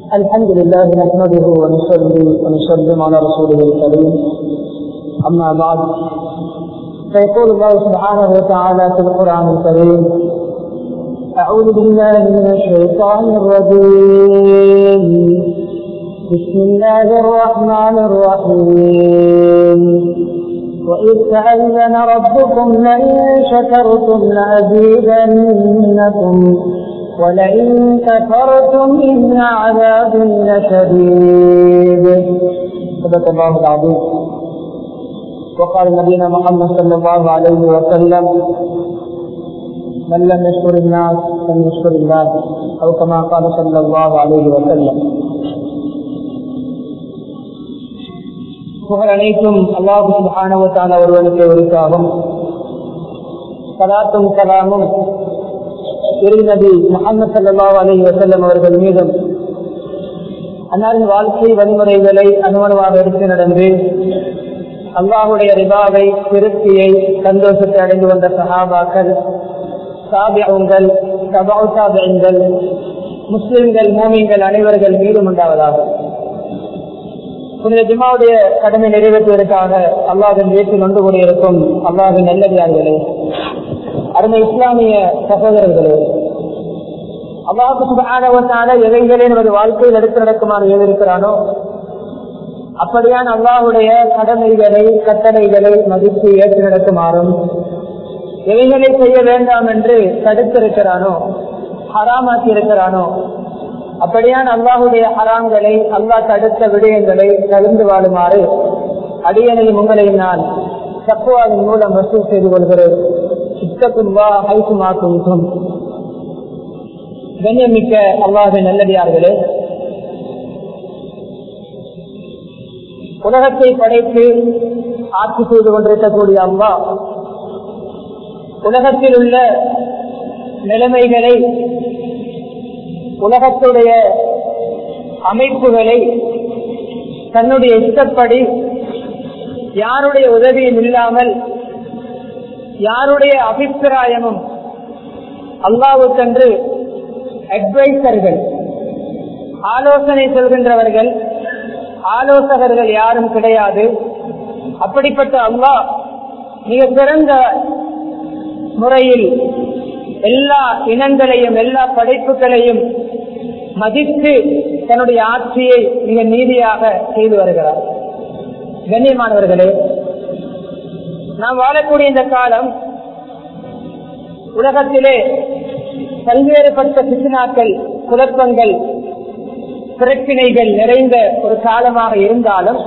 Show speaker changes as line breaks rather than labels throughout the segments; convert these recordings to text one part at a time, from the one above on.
الحمد لله نحمده ونصلي ونسلم على رسوله الكريم أما بعد فيقول الله سبحانه وتعالى في القرآن الكريم أعوذ بالله من الشيطان الرجيم بسم الله الرحمن الرحيم وإذ تأذن ربكم لئن شكرتم لأزيدنكم ولئن كفرتم إن عذاب لشديد صدق الله العظيم وقال نبينا محمد صلى الله عليه وسلم من لم يشكر الناس لم يشكر الله أو كما قال صلى الله عليه وسلم புகழ் அனைத்தும் அல்லாஹு சுபானவத்தான ஒருவனுக்கு ஒருக்காகும் சலாத்தும் கலாமும் திருநபி முகமது சல்லாஹ் அலி வசல்லம் அவர்கள் மீதும் அன்னாரின் வாழ்க்கை வழிமுறைகளை அனுமணமாக எடுத்து நடந்து அல்லாஹுடைய ரிபாவை திருப்தியை சந்தோஷத்தை அடைந்து வந்த சஹாபாக்கள் சாபியங்கள் சபாவு சாபியங்கள் முஸ்லிம்கள் மோமியங்கள் அனைவர்கள் மீதும் உண்டாவதாகும் புனித ஜிமாவுடைய கடமை நிறைவேற்றுவதற்காக அல்லாவின் வீட்டில் ஒன்று கூடியிருக்கும் அல்லாவின் நல்லடியார்களே அருமை இஸ்லாமிய சகோதரர்களே அல்லாஹுக்கான எதைகளே நமது வாழ்க்கையில் எடுத்து நடக்குமாறு ஏதிருக்கிறானோ அப்படியான் அல்லாஹுடைய கடமைகளை கட்டளைகளை மதித்து ஏற்று நடக்குமாறும் எவைகளை செய்ய வேண்டாம் என்று தடுத்திருக்கிறானோ ஹராமாக்கி இருக்கிறானோ அப்படியான் அல்லாஹுடைய ஹராம்களை அல்லாஹ் தடுத்த விடயங்களை தகுந்து வாழுமாறு அடியனையும் உங்களையும் நான் தப்புவாவின் மூலம் வசூல் செய்து கொள்கிறேன் சித்தக்குவா ஹைசுமாக்கும் கண்ணியமிக்க அல்லாஹின் நல்லடியார்களே உலகத்தை படைத்து ஆட்சி செய்து கொண்டிருக்கக்கூடிய அம்மா உலகத்தில் உள்ள நிலைமைகளை உலகத்துடைய அமைப்புகளை தன்னுடைய இஷ்டப்படி யாருடைய உதவியும் இல்லாமல் யாருடைய அபிப்பிராயமும் அல்லாவுக்கென்று அட்வைசர்கள் ஆலோசனை சொல்கின்றவர்கள் ஆலோசகர்கள் யாரும் கிடையாது அப்படிப்பட்ட அல்லாஹ் மிக சிறந்த முறையில் எல்லா இனங்களையும் எல்லா படைப்புகளையும் மதித்து தன்னுடைய ஆட்சியை மிக நீதியாக செய்து வருகிறார் கண்ணியமானவர்களே நாம் வாழக்கூடிய இந்த காலம் உலகத்திலே பல்வேறுபட்ட சிசுனாக்கள் குழப்பங்கள் பிரச்சினைகள் நிறைந்த ஒரு காலமாக இருந்தாலும்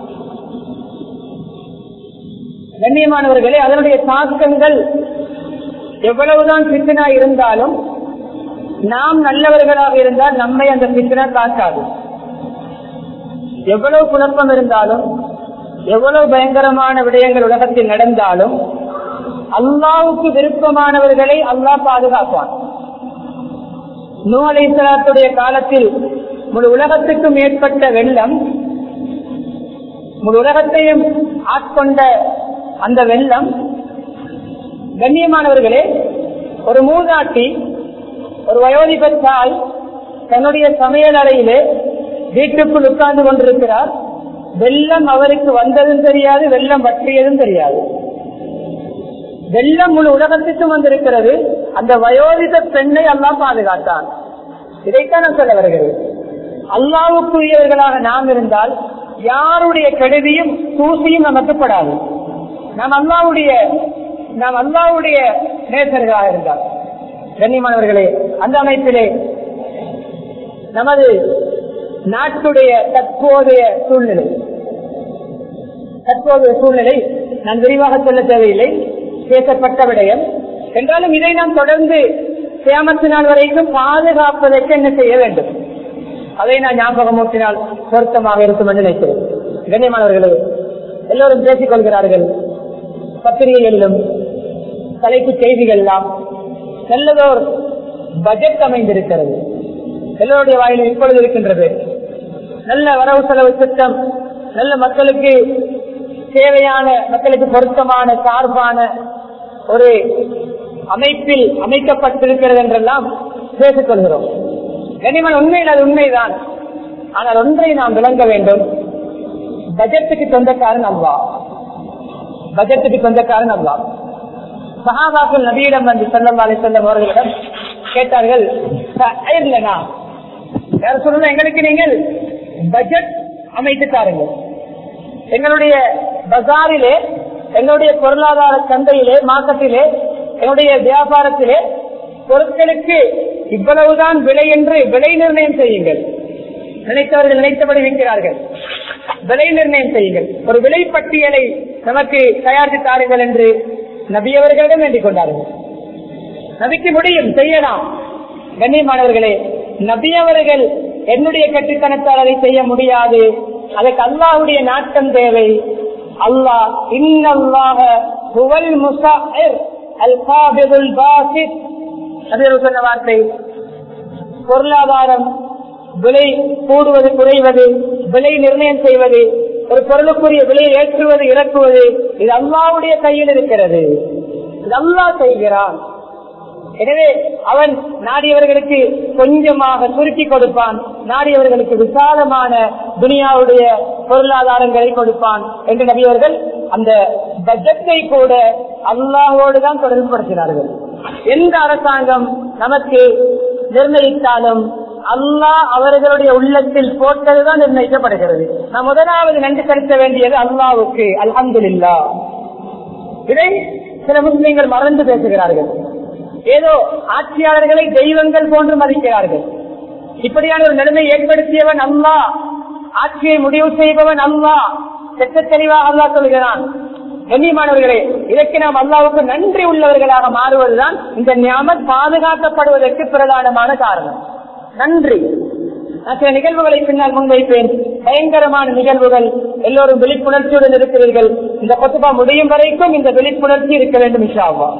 கண்ணியமானவர்களே அதனுடைய தாக்கங்கள் எவ்வளவுதான் பித்தனா இருந்தாலும் நாம் நல்லவர்களாக இருந்தால் நம்மை அந்த பித்தனா தாக்காது எவ்வளவு குழப்பம் இருந்தாலும் எவ்வளவு பயங்கரமான விடயங்கள் உலகத்தில் நடந்தாலும் அல்லாவுக்கு விருப்பமானவர்களை அல்லாஹ் பாதுகாப்பான் நூ அலிசலாத்துடைய காலத்தில் முழு உலகத்துக்கும் ஏற்பட்ட வெள்ளம் முழு உலகத்தையும் ஆட்கொண்ட அந்த வெள்ளம் கண்ணியமானவர்களே ஒரு மூதாட்டி ஒரு வயோதிப தாய் தன்னுடைய சமையல் அறையிலே வீட்டுக்குள் உட்கார்ந்து கொண்டிருக்கிறார் வெள்ளம் அவருக்கு வந்ததும் தெரியாது வெள்ளம் வற்றியதும் தெரியாது வெள்ளம் முழு உலகத்துக்கும் வந்திருக்கிறது அந்த வயோதித பெண்ணை அல்லாஹ் பாதுகாத்தான் இதைத்தான் நான் சொல்ல வருகிறது அல்லாவுக்குரியவர்களாக நாம் இருந்தால் யாருடைய கெடுதியும் தூசியும் நமக்கு படாது நாம் அல்லாவுடைய நாம் அல்லாவுடைய நேசர்களாக இருந்தால் கண்ணியமானவர்களே அந்த அமைப்பிலே நமது நாட்டுடைய தற்போதைய சூழ்நிலை தற்போதைய சூழ்நிலை நான் விரிவாக சொல்ல தேவையில்லை பேசப்பட்ட விடயம் என்றாலும் இதை நாம் தொடர்ந்து சேமத்து நாள் வரைக்கும் பாதுகாப்பதற்கு என்ன செய்ய வேண்டும் அதை நான் ஞாபகமூட்டினால் பொருத்தமாக இருக்கும் என்று நினைக்கிறேன் கண்ணியமானவர்களே எல்லோரும் பேசிக் கொள்கிறார்கள் பத்திரிகைகளிலும் தலைப்பு செய்திகள் எல்லாம் நல்லதோர் பட்ஜெட் அமைந்திருக்கிறது எல்லோருடைய வாயிலும் இப்பொழுது இருக்கின்றது நல்ல வரவு செலவு திட்டம் நல்ல மக்களுக்கு தேவையான மக்களுக்கு பொருத்தமான சார்பான ஒரு அமைப்பில் அமைக்கப்பட்டிருக்கிறது என்றெல்லாம் பேசிக் கொள்கிறோம் கனிமன் உண்மையில் அது உண்மைதான் ஆனால் ஒன்றை நாம் விளங்க வேண்டும் பட்ஜெட்டுக்கு சொந்தக்காரன் அல்லா பட்ஜெட்டுக்கு சொந்தக்காரன் அல்லா சஹாபாக்கள் நபியிடம் வந்து செல்லம் அலை செல்லம் அவர்களிடம் கேட்டார்கள் "சஅயிர்லனா?" யார சொல்லுங்க எங்களுக்கு நீங்கள் பட்ஜெட் அமைத்து தாருங்கள் எங்களுடைய பஜாரிலே எங்களுடைய பொருளாதார சந்தையிலே மார்க்கெட்டிலே எங்களுடைய வியாபாரத்திலே பொருட்களுக்கு இவ்வளவுதான் விலை என்று விலை நிர்ணயம் செய்யுங்கள் நினைத்தவர்கள் நினைத்தபடி விற்கிறார்கள் விலை நிர்ணயம் செய்யுங்கள் ஒரு விலை பட்டியலை நமக்கு தயாரித்து தாருங்கள் என்று நபியவர்களிடம் வேண்டிக் கொண்டார்கள் நபிக்கு முடியும் செய்யலாம் கண்ணியமானவர்களே நபியவர்கள் என்னுடைய கட்டுத்தனத்தால் அதை செய்ய முடியாது அதற்கு அல்லாஹுடைய நாட்டம் தேவை அல்லாஹ் இன்னல்லாக புவல் முசாஹிர் அல் காபிதுல் பாசித் நபியர்கள் சொன்ன வார்த்தை பொருளாதாரம் விலை கூடுவது குறைவது விலை நிர்ணயம் செய்வது ஒரு பொருளுக்குரிய விலையை ஏற்றுவது இறக்குவது இது அல்லாவுடைய கையில் இருக்கிறது இது அல்லாஹ் செய்கிறான் எனவே அவன் நாடியவர்களுக்கு கொஞ்சமாக சுருக்கி கொடுப்பான் நாடியவர்களுக்கு விசாலமான துனியாவுடைய பொருளாதாரங்களை கொடுப்பான் என்று நபியவர்கள் அந்த பட்ஜெட்டை கூட அல்லாஹோடு தான் தொடர்பு படுத்தினார்கள் எந்த அரசாங்கம் நமக்கு நிர்ணயித்தாலும் அல்லாஹ் அவர்களுடைய உள்ளத்தில் போட்டதுதான் நிர்ணயிக்கப்படுகிறது நாம் முதலாவது நன்றி செலுத்த வேண்டியது அல்லாவுக்கு அல்ஹம்துலில்லா இதை சில முஸ்லிம்கள் மறந்து பேசுகிறார்கள் ஏதோ ஆட்சியாளர்களை தெய்வங்கள் போன்று மதிக்கிறார்கள் இப்படியான ஒரு நிலைமை ஏற்படுத்தியவன் அல்லா ஆட்சியை முடிவு செய்பவன் அல்லா செத்த தெளிவாக அல்லா சொல்கிறான் கண்ணியமானவர்களே இதற்கு நாம் அல்லாவுக்கு நன்றி உள்ளவர்களாக மாறுவதுதான் இந்த ஞாபகம் பாதுகாக்கப்படுவதற்கு பிரதானமான காரணம் நன்றி நான் சில நிகழ்வுகளை பின்னால் முன்வைப்பேன் பயங்கரமான நிகழ்வுகள் எல்லோரும் விழிப்புணர்ச்சியுடன் இருக்கிறீர்கள் இந்த கொத்துபா முடியும் வரைக்கும் இந்த விழிப்புணர்ச்சி இருக்க வேண்டும் இஷாவா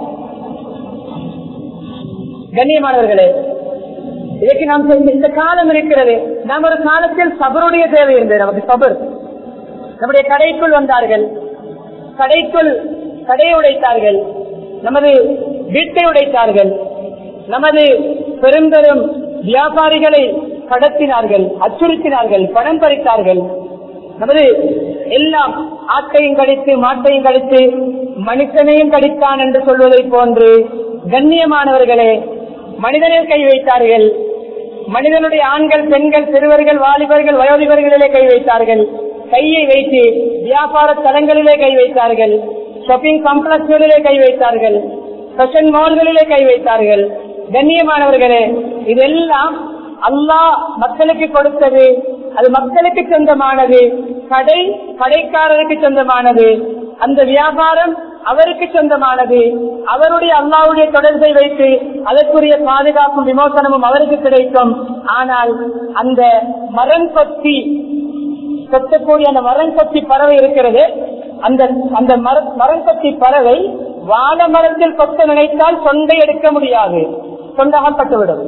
கண்ணியமானவர்களே இதற்கு நாம் செய்த இந்த காலம் இருக்கிறது நாம் ஒரு காலத்தில் சபருடைய தேவை இருந்தது நமக்கு சபர் நம்முடைய கடைக்குள் வந்தார்கள் கடைக்குள் கடையை உடைத்தார்கள் நமது வீட்டை உடைத்தார்கள் நமது பெரும்பெரும் வியாபாரிகளை கடத்தினார்கள் அச்சுறுத்தினார்கள் பணம் பறித்தார்கள் நமது எல்லாம் ஆட்டையும் கடித்து மாட்டையும் கடித்து மனுஷனையும் கடித்தான் என்று சொல்வதை போன்று கண்ணியமானவர்களே மனிதனில் கை வைத்தார்கள் மனிதனுடைய ஆண்கள் பெண்கள் சிறுவர்கள் வாலிபர்கள் வயோதிபர்களிலே கை வைத்தார்கள் கையை வைத்து வியாபார தலங்களிலே கை வைத்தார்கள் ஷாப்பிங் காம்ப்ளெக்ஸ்களிலே கை வைத்தார்கள் ஃபேஷன் மால்களிலே கை வைத்தார்கள் கண்ணியமானவர்களே இதெல்லாம் அல்லாஹ் மக்களுக்கு கொடுத்தது அது மக்களுக்கு சொந்தமானது கடை கடைக்காரருக்கு சொந்தமானது அந்த வியாபாரம் அவருக்கு சொந்தமானது அவருடைய அல்லாவுடைய தொடர்பை வைத்து அதற்குரிய பாதுகாப்பும் விமோசனமும் அவருக்கு கிடைக்கும் ஆனால் அந்த மரம் கொத்தி கொத்தக்கூடிய அந்த மரம் கொத்தி பறவை இருக்கிறது அந்த அந்த மரம் கொத்தி பறவை வாழ மரத்தில் கொத்த நினைத்தால் சொண்டை எடுக்க முடியாது சொந்தகப்பட்டுவிடும்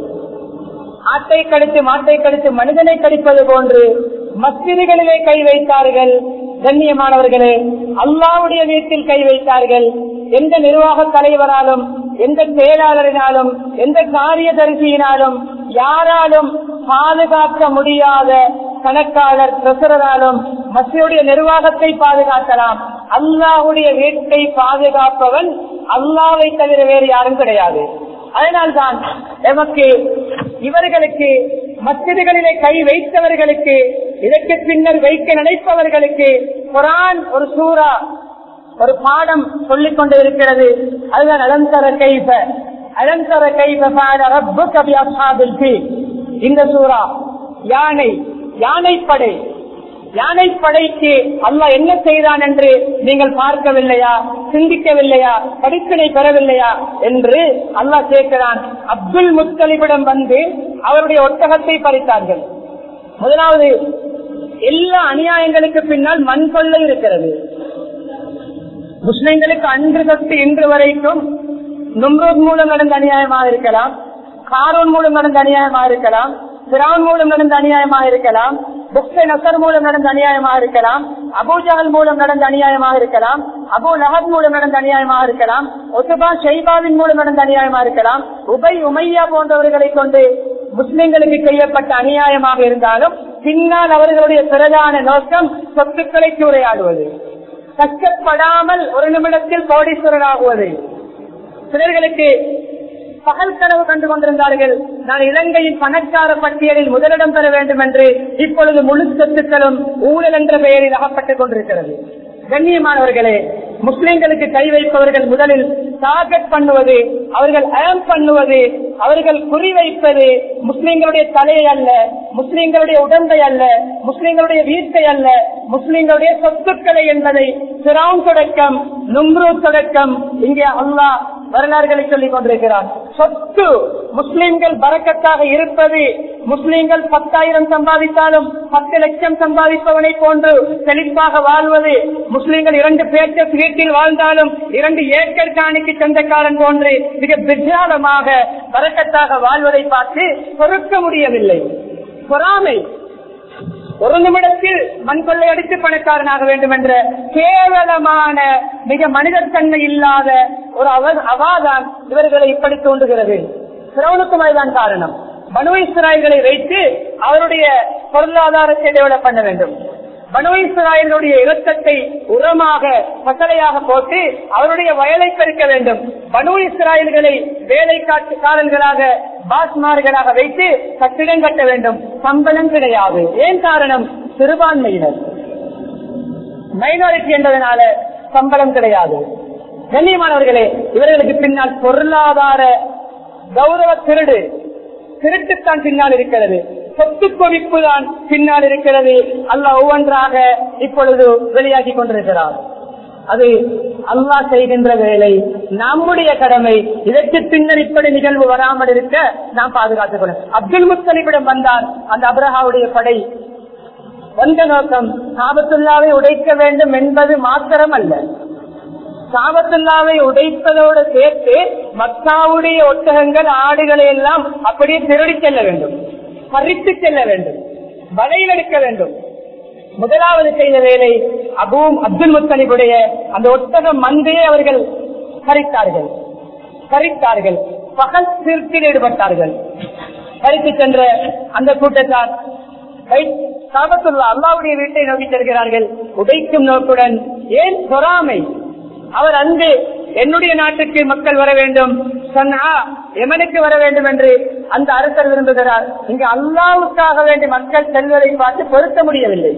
ஆட்டை கடித்து மாட்டை கடித்து மனிதனை கடிப்பது போன்று மஸ்ஜிதுகளிலே கை வைத்தார்கள் கண்ணியமானவர்களே அல்லாவுடைய வீட்டில் கை வைத்தார்கள் எந்த நிர்வாக தலைவராலும் எந்த செயலாளரினாலும் எந்த காரியதரிசியினாலும் யாராலும் பாதுகாக்க முடியாத கணக்காளர் பிரசராலும் மசியுடைய நிர்வாகத்தை பாதுகாக்கலாம் அல்லாஹுடைய வீட்டை பாதுகாப்பவன் அல்லாவை தவிர வேறு யாரும் கிடையாது அதனால்தான் எமக்கு இவர்களுக்கு மசிதிகளிலே கை வைத்தவர்களுக்கு இதற்கு பின்னர் வைக்க நினைப்பவர்களுக்கு குரான் ஒரு சூறா ஒரு பாடம் சொல்லிக் கொண்டு இருக்கிறது அதுதான் அலந்தர கைப அலந்தர கைப ரப்பு கபி அசாபில் இந்த சூறா யானை யானைப்படை யானைப்படைக்கு அல்லாஹ் என்ன செய்தான் என்று நீங்கள் பார்க்கவில்லையா சிந்திக்கவில்லையா படிப்பினை பெறவில்லையா என்று அல்லாஹ் கேட்கிறான் அப்துல் முத்தலிபிடம் வந்து அவருடைய ஒட்டகத்தை பறித்தார்கள் முதலாவது எல்லா அநியாயங்களுக்கு பின்னால் மண் கொள்ளை இருக்கிறது முஸ்லிம்களுக்கு அன்று தொட்டு இன்று வரைக்கும் நும்ரூத் மூலம் நடந்த அநியாயமாக இருக்கலாம் காரூன் மூலம் நடந்த அநியாயமாக இருக்கலாம் பிரான் மூலம் நடந்த அநியாயமாக இருக்கலாம் புக்ஸை நசர் மூலம் நடந்த அநியாயமாக இருக்கலாம் அபூஜால் மூலம் நடந்த அநியாயமாக இருக்கலாம் அபு லஹத் மூலம் நடந்த அநியாயமாக இருக்கலாம் ஒசுபா ஷெய்பாவின் மூலம் நடந்த அநியாயமாக இருக்கலாம் உபை உமையா போன்றவர்களை கொண்டு முஸ்லிம்களுக்கு செய்யப்பட்ட அநியாயமாக இருந்தாலும் பின்னால் அவர்களுடைய பிரதான நோக்கம் சொத்துக்களை சூறையாடுவது கஷ்டப்படாமல் ஒரு நிமிடத்தில் கோடீஸ்வரர் ஆகுவது சிலர்களுக்கு பகல் கனவு கண்டு கொண்டிருந்தார்கள் நான் இலங்கையின் பணக்கார பட்டியலில் முதலிடம் பெற வேண்டும் என்று இப்பொழுது முழு சொத்துக்களும் ஊழல் என்ற பெயரில் அகப்பட்டுக் கொண்டிருக்கிறது கண்ணியமானவர்களே முஸ்லிம்களுக்கு கை வைப்பவர்கள் முதலில் டார்கெட் பண்ணுவது அவர்கள் அயம் பண்ணுவது அவர்கள் குறிவைப்பது முஸ்லிம்களுடைய தலையை அல்ல முஸ்லிம்களுடைய உடம்பை அல்ல முஸ்லிம்களுடைய வீட்டை அல்ல முஸ்லிம்களுடைய சொத்துக்களை என்பதை சிராம் தொடக்கம் நும்ரு தொடக்கம் இங்கே அல்லாஹ் வரலாறுகளை சொல்லிக் கொண்டிருக்கிறார் சொத்து முஸ்லிம்கள் பறக்கத்தாக இருப்பது முஸ்லிம்கள் பத்தாயிரம் சம்பாதித்தாலும் பத்து லட்சம் சம்பாதிப்பவனை போன்று செழிப்பாக வாழ்வது முஸ்லிம்கள் இரண்டு பேச்சஸ் வீட்டில் வாழ்ந்தாலும் இரண்டு ஏக்கர் காணிக்கு சொந்தக்காரன் போன்று மிக விசாலமாக பறக்கத்தாக வாழ்வதை பார்த்து பொறுக்க முடியவில்லை பொறாமை ஒரு நிமிடத்தில் மண் கொள்ளையடித்து பணக்காரனாக வேண்டும் என்ற கேவலமான மிக மனிதத்தன்மை இல்லாத ஒரு அவ- அவாதான் இவர்களை இப்படி தூண்டுகிறது சிரவணுக்கும் அதுதான் காரணம் மனு இஸ்ராயல்களை வைத்து அவருடைய பொருளாதாரத்தை டெவலப் பண்ண வேண்டும் பனு இஸ்ராயலுடைய இரத்தத்தை உரமாக பசலையாக போட்டு அவருடைய வயலை பெருக்க வேண்டும் பனு இஸ்ராயல்களை வேலைக்காரர்களாக பாஸ்மார்களாக வைத்து கட்டிடம் கட்ட வேண்டும் சம்பளம் கிடையாது ஏன் காரணம் சிறுபான்மையினர் மைனாரிட்டி என்பதனால சம்பளம் கிடையாது கண்ணியமானவர்களே இவர்களுக்கு பின்னால் பொருளாதார கௌரவ திருடு திருட்டுத்தான் பின்னால் இருக்கிறது சொத்து குவிப்பு தான் பின்னால் இருக்கிறது அல்லாஹ் ஒவ்வொன்றாக இப்பொழுது வெளியாகி கொண்டிருக்கிறார் அது அல்லாஹ் செய்கின்ற வேலை நம்முடைய கடமை இதற்கு பின்னர் இப்படி நிகழ்வு வராமல் இருக்க நாம் பாதுகாத்துக் கொள்ள அப்துல் முத்தலிபிடம் வந்தார் அந்த அப்ரஹாவுடைய படை வந்த நோக்கம் சாபத்துல்லாவை உடைக்க வேண்டும் என்பது மாத்திரம் அல்ல சாபத்துல்லாவை உடைப்பதோடு சேர்த்து மக்காவுடைய ஒட்டகங்கள் ஆடுகளை எல்லாம் அப்படியே திருடி செல்ல வேண்டும் பறித்து செல்ல வேண்டும் வலையில் எடுக்க வேண்டும் முதலாவது செய்த வேலை அபூம் அப்துல் முத்தலிபுடைய அந்த ஒட்டக மந்தையை அவர்கள் பறித்தார்கள் பறித்தார்கள் பகல் திருட்டில் ஈடுபட்டார்கள் பறித்து சென்ற அந்த கூட்டத்தார் சாபத்துள்ள அல்லாவுடைய வீட்டை நோக்கி செல்கிறார்கள் உடைக்கும் நோக்குடன் ஏன் பொறாமை அவர் அங்கு என்னுடைய நாட்டுக்கு மக்கள் வர வேண்டும் சொன்னா எமனுக்கு வர வேண்டும் என்று அந்த அரசர் விரும்புகிறார் இங்கு அல்லாவுக்காக வேண்டி மக்கள் செல்வதை பார்த்து பொருத்த முடியவில்லை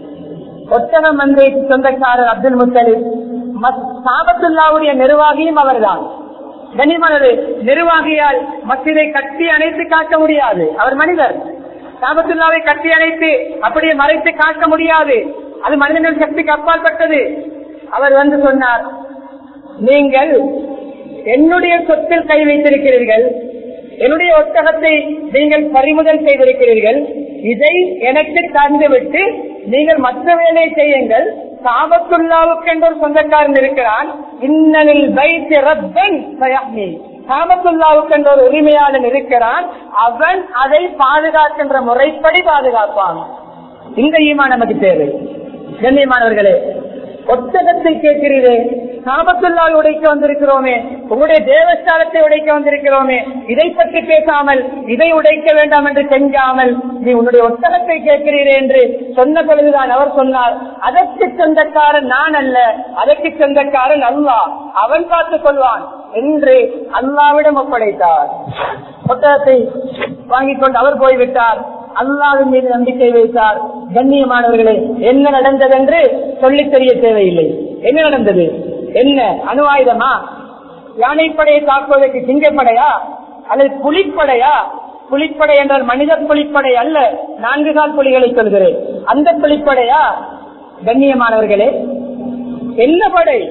ஒட்டக மந்தை சொந்தக்காரர் அப்துல் முத்தலிப் சாபத்துல்லாவுடைய நிர்வாகியும் அவர்தான் கனிமனது நிர்வாகியால் மசிதை கட்டி அணைத்து காக்க முடியாது அவர் மனிதர் சாபத்துல்லாவை கட்டி அணைத்து அப்படியே மறைத்து காக்க முடியாது அது மனிதனின் சக்திக்கு அப்பாற்பட்டது அவர் வந்து சொன்னார் நீங்கள் என்னுடைய சொத்தில் கை வைத்திருக்கிறீர்கள் என்னுடைய ஒட்டகத்தை நீங்கள் பறிமுதல் செய்திருக்கிறீர்கள் இதை எனக்கு தந்துவிட்டு நீங்கள் மற்ற வேலையை செய்யுங்கள் சாபத்துல்லாவுக்கு என்ற ஒரு சொந்தக்காரன் இருக்கிறான் இன்னலில் வைத்து ரப்பன் சாபத்துல்லாவுக்கு என்ற ஒரு உரிமையாளன் இருக்கிறான் அவன் அதை பாதுகாக்கின்ற முறைப்படி பாதுகாப்பான் இந்த ஈமா நமக்கு தேவை கண்ணியமானவர்களே ஒட்டகத்தை கேட்கிறீரே சாபத்துள்ளால் உடைக்க வந்திருக்கிறோமே உங்களுடைய தேவஸ்தானத்தை உடைக்க வந்திருக்கிறோமே இதை பற்றி பேசாமல் இதை உடைக்க வேண்டாம் என்று செஞ்சாமல் நீ உன்னுடைய ஒட்டகத்தை கேட்கிறீரே என்று சொன்ன பொழுதுதான் அவர் சொன்னார் அதற்கு சொந்தக்காரன் நான் அல்ல அதற்கு சொந்தக்காரன் அல்லா அவன் பார்த்துக் கொள்வான் என்று அல்லாவிடம் ஒப்படைத்தார் ஒட்டகத்தை வாங்கிக் கொண்டு அவர் போய்விட்டார் அல்லாவின் மீது நம்பிக்கை வைத்தார் கண்ணியமானவர்களே என்ன நடந்தது என்று சொல்லித் தெரிய தேவையில்லை என்ன நடந்தது என்ன அணு ஆயுதமா யானைப்படையை தாக்குவதற்கு சிங்கப்படையா அல்லது புலிப்படையா புலிப்படை என்றால் மனித புலிப்படை அல்ல நான்கு கால் புலிகளை சொல்கிறேன் அந்த புலிப்படையா கண்ணியமானவர்களே என்ன படை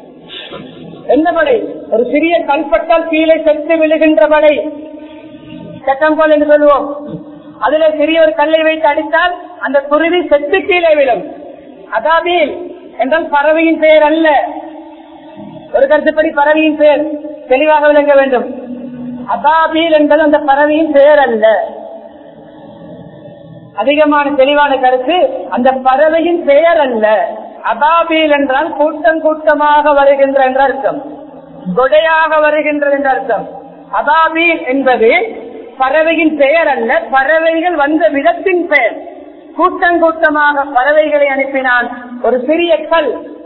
என்ன படை ஒரு சிறிய கல்பட்டால் கீழே செத்து விழுகின்ற படை சட்டம்போல் என்று சொல்லுவோம் அதுல சிறிய ஒரு கல்லை வைத்து அடித்தால் அந்த குருவி செத்து கீழே விழும் அதாபீல் என்றால் பறவையின் பெயர் அல்ல ஒரு கருத்துப்படி பறவையின் பெயர் தெளிவாக விளங்க வேண்டும் அபாபீல் என்பது அந்த பறவையின் பெயர் அல்ல அதிகமான தெளிவான கருத்து அந்த பறவையின் பெயர் அல்ல அபாபீல் என்றால் கூட்டம் கூட்டமாக வருகின்ற என்ற அர்த்தம் கொடையாக வருகின்றது என்ற அர்த்தம் அபாபீல் என்பது பறவையின் பெயர் அல்ல பறவைகள் வந்த விதத்தின் பெயர் கூட்டம் கூட்டமாக பறவைகளை அனுப்பினான் ஒரு சிறிய கல்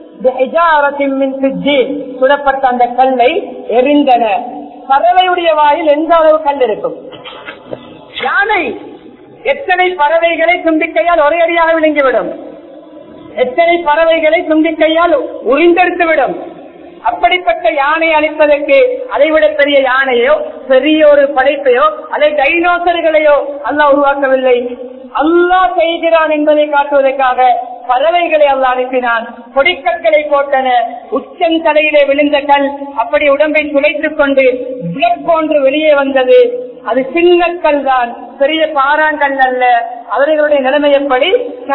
சுடப்பட்ட அந்த கல்லை எரிந்தன பறவையுடைய வாயில் எந்த அளவு கல் இருக்கும் யானை எத்தனை பறவைகளை தும்பிக்கையால் ஒரே அடியாக விழுங்கிவிடும் எத்தனை பறவைகளை தும்பிக்கையால் உறிந்தெடுத்துவிடும் அப்படிப்பட்ட யானை அழிப்பதற்கு அதைவிட பெரிய யானையோ பெரிய ஒரு படைப்பையோ அதை டைனோசர்களையோ அல்லாஹ் உருவாக்கவில்லை அல்லாஹ் செய்கிறான் என்பதை காட்டுவதற்காக பறவைகளை அல்லாஹ் அனுப்பினான் கொடிக்கற்களை போட்டன உச்சன் தலையிலே விழுந்த கல் அப்படி உடம்பை துளைத்துக் கொண்டு பிளட் போன்று வெளியே வந்தது அது சின்ன கல் தான் பெரிய பாறாங்கல் அல்ல அவர்களுடைய நிலைமை எப்படி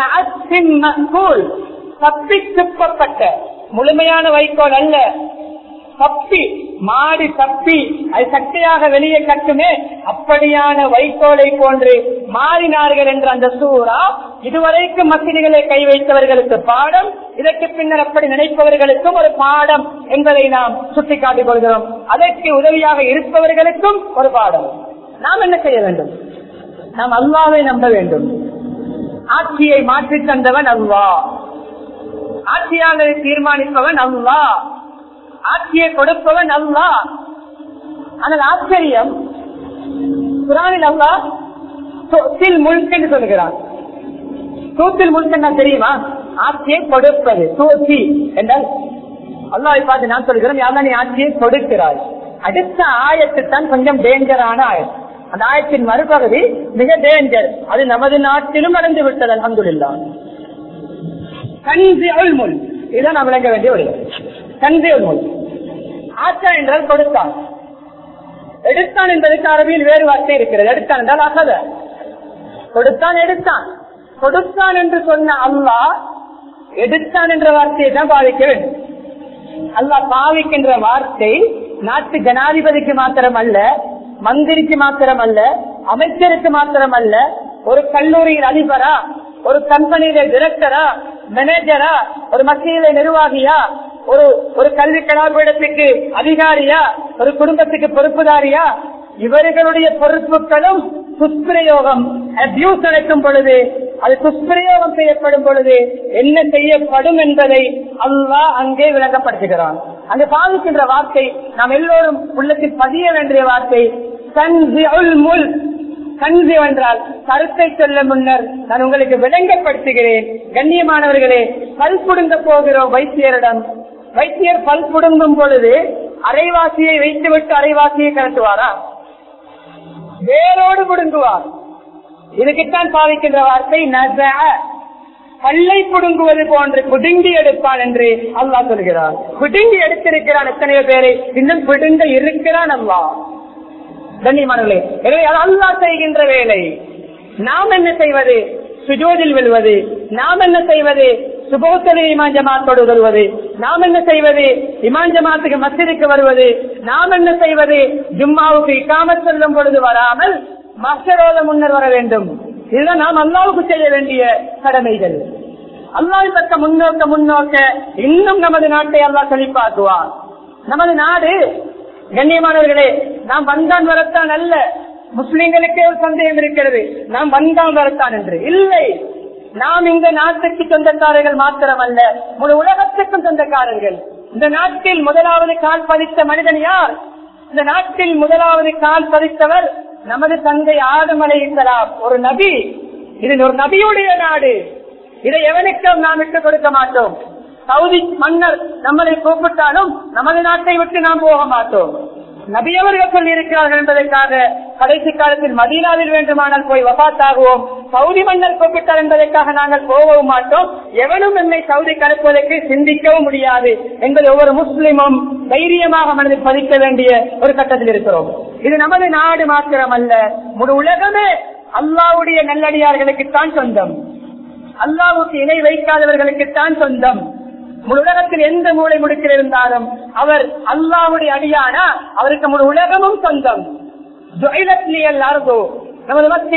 தப்பி துப்பப்பட்ட முழுமையான வைக்கோல் அல்ல தப்பி மாடி தப்பி அது சட்டையாக வெளியே கட்டுமே அப்படியான வைக்கோலை போன்று மாறினார்கள் என்ற அந்த சூறா இதுவரைக்கும் மசிதிகளை கை வைத்தவர்களுக்கு பாடம் இதற்கு பின்னர் அப்படி நினைப்பவர்களுக்கும் ஒரு பாடம் என்பதை நாம் சுட்டிக்காட்டிக் கொள்கிறோம் அதற்கு உதவியாக இருப்பவர்களுக்கும் ஒரு பாடம் நாம் என்ன செய்ய வேண்டும் நாம் அல்லாவை நம்ப வேண்டும் ஆட்சியை மாற்றி தந்தவன் அல்லா ஆட்சியாளரை தீர்மானிப்பவன் அல்லா ஆட்சியை கொடுப்பவன் அல்லா ஆனால் ஆச்சரியம் குரானில் அல்லா தூத்தில் முழுக்க என்று சொல்கிறான் தூத்தில் முழுக்க தெரியுமா ஆட்சியை கொடுப்பது தூத்தி என்றால் அல்லாவை பார்த்து நான் சொல்கிறேன் யாரா நீ ஆட்சியை கொடுக்கிறாய் அடுத்த ஆயத்து தான் கொஞ்சம் டேஞ்சரான ஆயத்து அந்த ஆயத்தின் மறுபகுதி மிக டேஞ்சர் அது நமது நாட்டிலும் நடந்து விட்டது அல்ஹம்துலில்லா கன்சி அல்முல் இதான் நாம் விளங்க வேண்டிய ஒரு கன்சி அல்முல் ஆச்சா என்றால் கொடுத்தான் எடுத்தான் என்பதற்கு அரபியில் வேறு வார்த்தை இருக்கிறது எடுத்தான் என்றால் அகத கொடுத்தான் எடுத்தான் கொடுத்தான் என்று சொன்ன அல்லாஹ் எடுத்தான் என்ற வார்த்தையை தான் பாவிக்க வேண்டும் அல்லாஹ் பாவிக்கின்ற வார்த்தை நாட்டு ஜனாதிபதிக்கு மாத்திரம் அல்ல மந்திரிக்கு மாத்திரம் அல்ல அமைச்சருக்கு மாத்திரம் அல்ல ஒரு கல்லூரியின் அதிபரா ஒரு கம்பெனியில டிரெக்டரா மேனேஜரா ஒரு மத்தியில நிர்வாகியா ஒரு ஒரு கல்வி கலாபீடத்துக்கு அதிகாரியா ஒரு குடும்பத்துக்கு பொறுப்புதாரியா இவர்களுடைய பொறுப்புகளும் துஷ்பிரயோகம் அபியூஸ் நடக்கும் பொழுது அது துஷ்பிரயோகம் செய்யப்படும் பொழுது என்ன செய்யப்படும் என்பதை அல்லாஹ் அங்கே விளங்கப்படுத்துகிறான் அங்கு பாதிக்கின்ற வார்த்தை நாம் எல்லோரும் உள்ளத்தில் பதிய வேண்டிய வார்த்தை கன்சி முல் கன்சி என்றால் கருத்தை சொல்ல முன்னர் நான் உங்களுக்கு விளங்கப்படுத்துகிறேன் கண்ணியமானவர்களே பல் புடுங்க போகிறோம் வைத்தியரிடம் வைத்தியர் பல் புடுங்கும் பொழுது அரைவாசியை வைத்துவிட்டு அரைவாசியை கலட்டுவாரா வேரோடு புடுங்குவார் இதுக்குத்தான் பாவிக்கின்ற வார்த்தை நச பல்லை புடுங்குவது போன்று குடுங்கி எடுப்பான் என்று அல்லாஹ் சொல்கிறார் குடுங்கி எடுத்திருக்கிறான் எத்தனையோ பேரை இன்னும் குடுங்க இருக்கிறான் அல்லாஹ் கண்ணியமானவர்களே எனவே அது அல்லாஹ் செய்கின்ற வேலை நாம் என்ன செய்வது சுஜோதில் விழுவது நாம் என்ன செய்வது சுபோத்தனை இமான் ஜமாத்தோடு வருவது நாம் என்ன செய்வது இமான் ஜமாத்துக்கு மசிதிக்கு வருவது நாம் என்ன செய்வது ஜும்மாவுக்கு இக்காமத் செல்லும் பொழுது வராமல் மஸ்டரோத முன்னர் வர வேண்டும் இதுதான் நாம் அல்லாவுக்கு செய்ய வேண்டிய கடமைகள் அல்லாவின் பக்க முன்னோக்க முன்னோக்க இன்னும் நமது நாட்டை அல்லா செழிப்பாக்குவார் நமது நாடு கண்ணியமானவர்களே நாம் வந்தான் வரத்தான் அல்ல முஸ்லிம்களுக்கே ஒரு சந்தேகம் இருக்கிறது நாம் வந்தான் வரத்தான் என்று இல்லை நாம் இந்த நாட்டுக்கு சொந்தக்காரர்கள் மாத்திரம் அல்ல முழு உலகத்துக்கும் சொந்தக்காரர்கள் இந்த நாட்டில் முதலாவது கால் பதித்த மனிதன் யார் இந்த நாட்டில் முதலாவது கால் பதித்தவர் நமது தந்தை ஆதம் அலைக்கலாம் ஒரு நபி இது ஒரு நபியுடைய நாடு இதை எவனுக்கும் நாம் விட்டுக் கொடுக்க மாட்டோம் சவுதி மன்னர் நம்மளை கூப்பிட்டாலும் நமது நாட்டை விட்டு நாம் போக மாட்டோம் நபியவர்கள் சொல்லி இருக்கிறார்கள் என்பதற்காக கடைசி காலத்தில் மதீனாவில் வேண்டுமானால் போய் வபாத்தாகுவோம் சவுதி மன்னர் கூப்பிட்டார் என்பதற்காக நாங்கள் போகவும் மாட்டோம் எவனும் என்னை சவுதி கலப்புவதற்கு சிந்திக்கவும் முடியாது என்பது ஒவ்வொரு முஸ்லிமும் தைரியமாக மனதில் பதிக்க வேண்டிய ஒரு கட்டத்தில் இருக்கிறோம் இது நமது நாடு மாத்திரம் அல்ல முழு உலகமே அல்லாவுடைய நல்லடியார்களுக்குத்தான் சொந்தம் அல்லாவுக்கு இணை வைக்காதவர்களுக்குத்தான் சொந்தம் முழு உலகத்தில் எந்த மூளை முடுக்கில் இருந்தாலும் அவர் அல்லாவுடைய அடியானா அவருக்கு முழு உலகமும் சொந்தம் நமது மஸ்ஜித்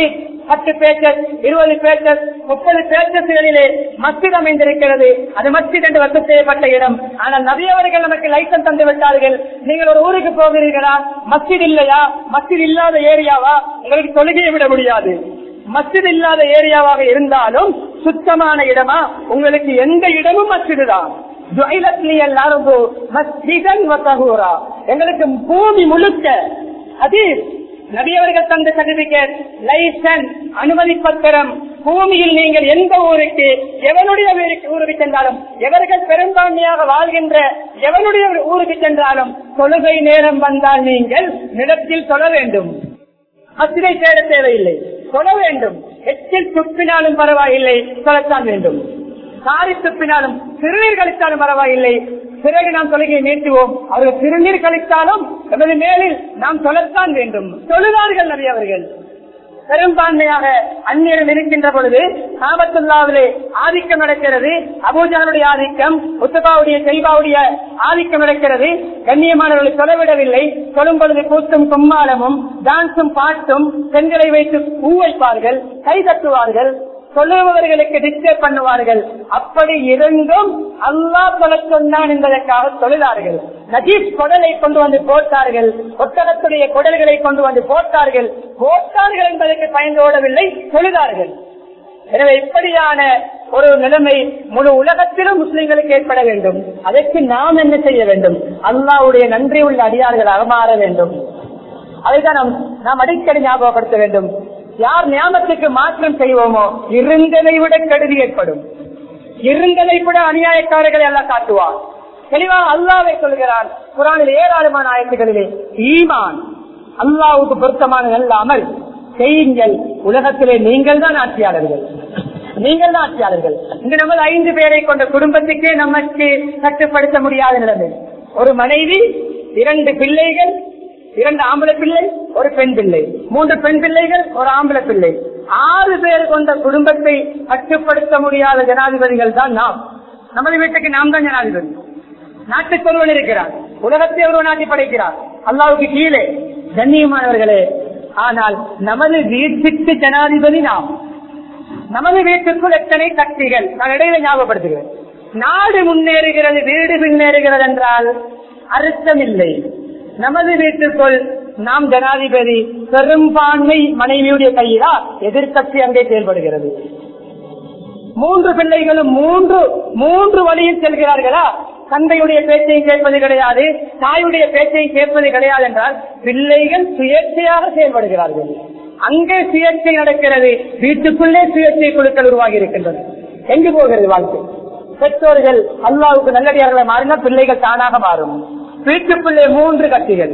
பத்து பேச்சஸ் இருபது பேச்சஸ் முப்பது பேச்சஸ்களிலே மஸ்ஜித் அமைந்திருக்கிறது அது மஸ்ஜித் என்று வசதி செய்யப்பட்ட இடம் ஆனால் நபியவர்கள் நமக்கு லைசன்ஸ் தந்து விட்டார்கள் நீங்கள் ஒரு ஊருக்கு போகிறீர்களா மஸ்ஜித் இல்லையா மஸ்ஜித் இல்லாத ஏரியாவா உங்களுக்கு தொழுகையை விட முடியாது மஸ்ஜித் இல்லாத ஏரியாவாக இருந்தாலும் சுத்தமான இடமா உங்களுக்கு எந்த இடமும் மஸ்ஜிது தான் எங்களுக்கு பூமி முழுக்க அதீர் நபியவர்கள் தந்த சர்டிபிகேட் லைசன்ஸ் அனுமதி பத்திரம் பூமியில் நீங்கள் எந்த ஊருக்கு எவனுடைய ஊருக்கு- ஊருக்கு சென்றாலும் எவர்கள் பெரும்பான்மையாக வாழ்கின்ற எவனுடைய ஊருக்கு சென்றாலும் தொழுகை நேரம் வந்தால் நீங்கள் நிலத்தில் தொழ வேண்டும் மசிதை தேட தேவையில்லை தொழ வேண்டும் எச்சில் துப்பினாலும் பரவாயில்லை தொழத்தான் வேண்டும் காரி துப்பினாலும் சிறுநீர் கழித்தாலும் பரவாயில்லை பிறகு நாம் தொழுகையை நீட்டுவோம் அவர்கள் சிறுநீர் கழித்தாலும் எமது மேலில் நாம் தொழத்தான் வேண்டும் தொழுதார்கள் நபி அவர்கள் பெரும்பான்மையாக அந்நியர்கள் இருக்கின்ற பொழுது காபத்துல்லாவிலே ஆதிக்கம் நடக்கிறது அபூஜானுடைய ஆதிக்கம் உத்தபாவுடைய செல்வாவுடைய ஆதிக்கம் நடக்கிறது கண்ணியமானவர்களை தொலைவிடவில்லை சொல்லும் பொழுது கூத்தும் கும்மாளமும் டான்ஸும் பாட்டும் பெண்களை வைத்து பூ வைப்பார்கள் கை தட்டுவார்கள் சொல்லுபவர்களுக்கு டிஸ்டர்ப் பண்ணுவார்கள் அப்படி இருந்தும் அல்லாஹ் தொலை சொன்னான் என்பதற்காக தொழிலார்கள் நஜீப் குடலை கொண்டு வந்து போட்டார்கள் ஒட்டகத்துடைய குடல்களை கொண்டு வந்து போட்டார்கள் போட்டார்கள் என்பதற்கு பயந்தோடவில்லை தொழிலார்கள் எனவே இப்படியான ஒரு நிலைமை முழு உலகத்திலும் முஸ்லிம்களுக்கு ஏற்பட வேண்டும் அதற்கு நாம் என்ன செய்ய வேண்டும் அல்லாவுடைய நன்றி உள்ள அடியார்களாக மாற வேண்டும் அதைதான் நாம் நாம் அடிக்கடி ஞாபகப்படுத்த வேண்டும் யார் ஞாபகத்துக்கு மாற்றம் செய்வோமோ இருந்ததை விட கெடுதி ஏற்படும் இருந்ததை விட அநியாயக்காரர்களை எல்லாம் காட்டுவார் தெளிவாக அல்லாவை சொல்கிறான் குரானில் ஏராளமான ஆயத்துகளிலே ஈமான் அல்லாவுக்கு பொருத்தமான அல்லாமல் செய்யுங்கள் உலகத்திலே நீங்கள் தான் ஆட்சியாளர்கள் நீங்கள் தான் ஆட்சியாளர்கள் இங்கு நமது ஐந்து பேரை கொண்ட குடும்பத்துக்கே நமக்கு கட்டுப்படுத்த முடியாத நிலைமை ஒரு மனைவி இரண்டு பிள்ளைகள் இரண்டு ஆம்பளை பிள்ளை ஒரு பெண் பிள்ளை மூன்று பெண் பிள்ளைகள் ஒரு ஆம்பளை பிள்ளை ஆறு பேர் கொண்ட குடும்பத்தை கட்டுப்படுத்த முடியாத ஜனாதிபதிகள் தான் நாம் நமது வீட்டுக்கு நாம் தான் ஜனாதிபதி நாட்டுக்கு ஒருவன் இருக்கிறார் உலகத்தை ஒருவன் நாட்டி படைக்கிறார் அல்லாவுக்கு கீழே கண்ணியமானவர்களே ஆனால் நமது வீட்டுக்கு ஜனாதிபதி நாம் நமது வீட்டுக்குள் எத்தனை சக்திகள் நான் இடையில ஞாபகப்படுத்துகிறேன் நாடு முன்னேறுகிறது வீடு முன்னேறுகிறது என்றால் அர்த்தம் இல்லை நமது வீட்டுக்குள் நாம் ஜனாதிபதி பெரும்பான்மை மனைவியுடைய கையிலா எதிர்கட்சி அங்கே செயல்படுகிறது மூன்று பிள்ளைகளும் மூன்று மூன்று வழியில் செல்கிறார்களா தந்தையுடைய பேச்சையும் கேட்பது கிடையாது தாயுடைய பேச்சையும் கேட்பது கிடையாது என்றால் பிள்ளைகள் சுயேட்சையாக செயல்படுகிறார்கள் அங்கே சுயேட்சை நடக்கிறது வீட்டுக்குள்ளே சுயேட்சை குழுக்கள் உருவாகி இருக்கின்றன எங்கு போகிறது வாழ்க்கை பெற்றோர்கள் அல்லாவுக்கு நல்லடியார்களை மாறினால் பிள்ளைகள் தானாக மாறும் வீட்டுக்குள்ளே மூன்று கட்சிகள்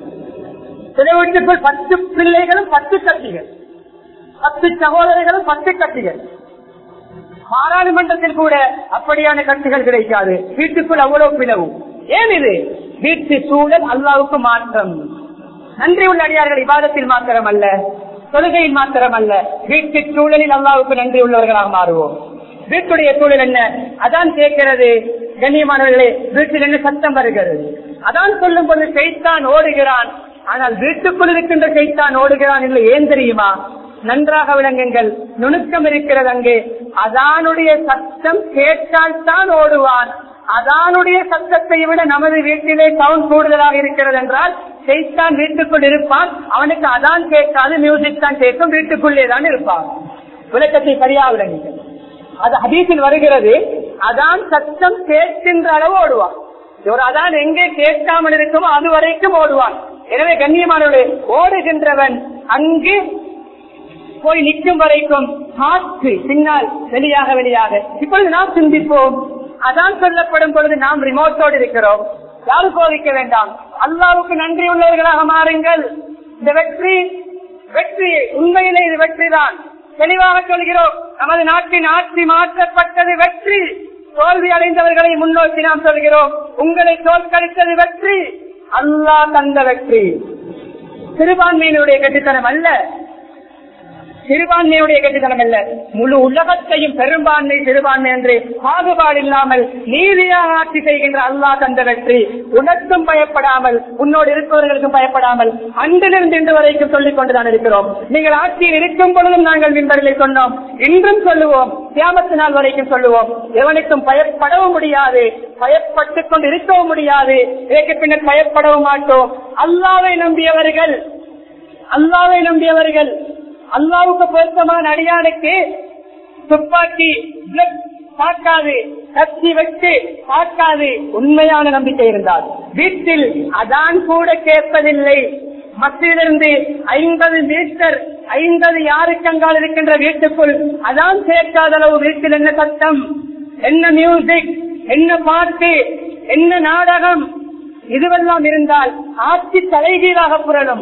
சில வீட்டுக்குள் பத்து பிள்ளைகளும் பத்து கட்சிகள் பத்து சகோதரர்களும் பத்து கட்சிகள் பாராளுமன்றத்தில் கூட அப்படியான கட்சிகள் கிடைக்காது வீட்டுக்குள் அவ்வளவு பிளவும் ஏன் இது வீட்டு சூழல் அல்லாவுக்கு மாற்றம் நன்றி உள்ள அடியார்கள் விவாதத்தில் மாத்திரம் அல்ல தொழுகையில் மாத்திரம் அல்ல வீட்டு சூழலில் அல்லாவுக்கு நன்றி உள்ளவர்களாக மாறுவோம் வீட்டுடைய சூழல் என்ன அதான் கேட்கிறது கண்ணியமானவர்களே வீட்டில் என்ன சத்தம் வருகிறது அதான் சொல்லும் போது செய்தான் ஓடுகிறான் ஆனால் வீட்டுக்குள் இருக்கின்ற செய்தான் ஓடுகிறான் இல்லை ஏன் தெரியுமா நன்றாக விளங்குங்கள் நுணுக்கம் இருக்கிறது அங்கே அதானுடைய சத்தம் கேட்டால் தான் ஓடுவான் அதானுடைய சத்தத்தை விட நமது வீட்டிலே சவுண்ட் கூடுதலாக இருக்கிறது என்றால் செய்தான் வீட்டுக்குள் இருப்பான் அவனுக்கு அதான் கேட்காது மியூசிக் தான் கேட்கும் வீட்டுக்குள்ளே தான் இருப்பான் விளக்கத்தை சரியாக விளங்குங்கள் அது ஹதீஸில் வருகிறது அதான் சத்தம் கேட்கின்ற அளவு ஓடுவான் ஒரு அதான் எங்கே கேட்காமல் இருக்குமோ அது வரைக்கும் ஓடுவான் எனவே கண்ணியமானவர்களே ஓடுகின்றவன் அங்கு போய் நிற்கும் வரைக்கும் காற்று பின்னால் வெளியாக வெளியாக இப்பொழுது நாம் சிந்திப்போம் அதான் சொல்லப்படும் பொழுது நாம் ரிமோட்டோடு இருக்கிறோம் யாரும் கோவிக்க வேண்டாம் அல்லாவுக்கு நன்றி உள்ளவர்களாக மாறுங்கள் இந்த வெற்றி வெற்றி உண்மையிலே இது வெற்றிதான் தெளிவாக சொல்கிறோம் நமது நாட்டின் ஆட்சி மாற்றப்பட்டது வெற்றி தோல்வி அடைந்தவர்களை முன்னோக்கி நாம் சொல்கிறோம் உங்களை தோற்கடித்தது வெற்றி அல்லாஹ் தந்த வெற்றி சிறுபான்மையினுடைய கட்டித்தனம் அல்ல சிறுபான்மையுடைய கெட்டுத்தனம் அல்ல முழு உலகத்தையும் பெரும்பான்மை சிறுபான்மை என்று பாகுபாடு இல்லாமல் நீதியாக ஆட்சி செய்கின்ற அல்லாஹ் தந்த வெற்றி உனக்கும் பயப்படாமல் உன்னோடு இருப்பவர்களுக்கும் பயப்படாமல் அன்றிலிருந்து இன்று வரைக்கும் சொல்லிக் கொண்டுதான் இருக்கிறோம் நீங்கள் ஆட்சியில் இருக்கும் பொழுதும் நாங்கள் மின்பரில் சொன்னோம் இன்றும் சொல்லுவோம் தியாமத்து நாள் வரைக்கும் சொல்லுவோம் எவனுக்கும் பயப்படவும் முடியாது பயப்பட்டுக் கொண்டு இருக்கவும் முடியாது இதற்கு பின்னர் பயப்படவும் மாட்டோம் அல்லாவை நம்பியவர்கள் அல்லாவை நம்பியவர்கள் அல்லாவுக்கு பொருத்தமான அடியானுக்கு துப்பாக்கி blood பார்க்காது கத்தி வச்சு பார்க்காது உண்மையான நம்பிக்கை இருந்தால் வீட்டில் அதான் கூட கேட்பதில்லை மத்தியிலிருந்து ஐம்பது மீட்டர் ஐம்பது யாருக்கங்கால் இருக்கின்ற வீட்டுக்குள் அதான் சேர்க்காத அளவு வீட்டில் என்ன சத்தம் என்ன மியூசிக் என்ன பாட்டு என்ன நாடகம் இதுவெல்லாம் இருந்தால் ஆட்சி தலைகீழாக புரளும்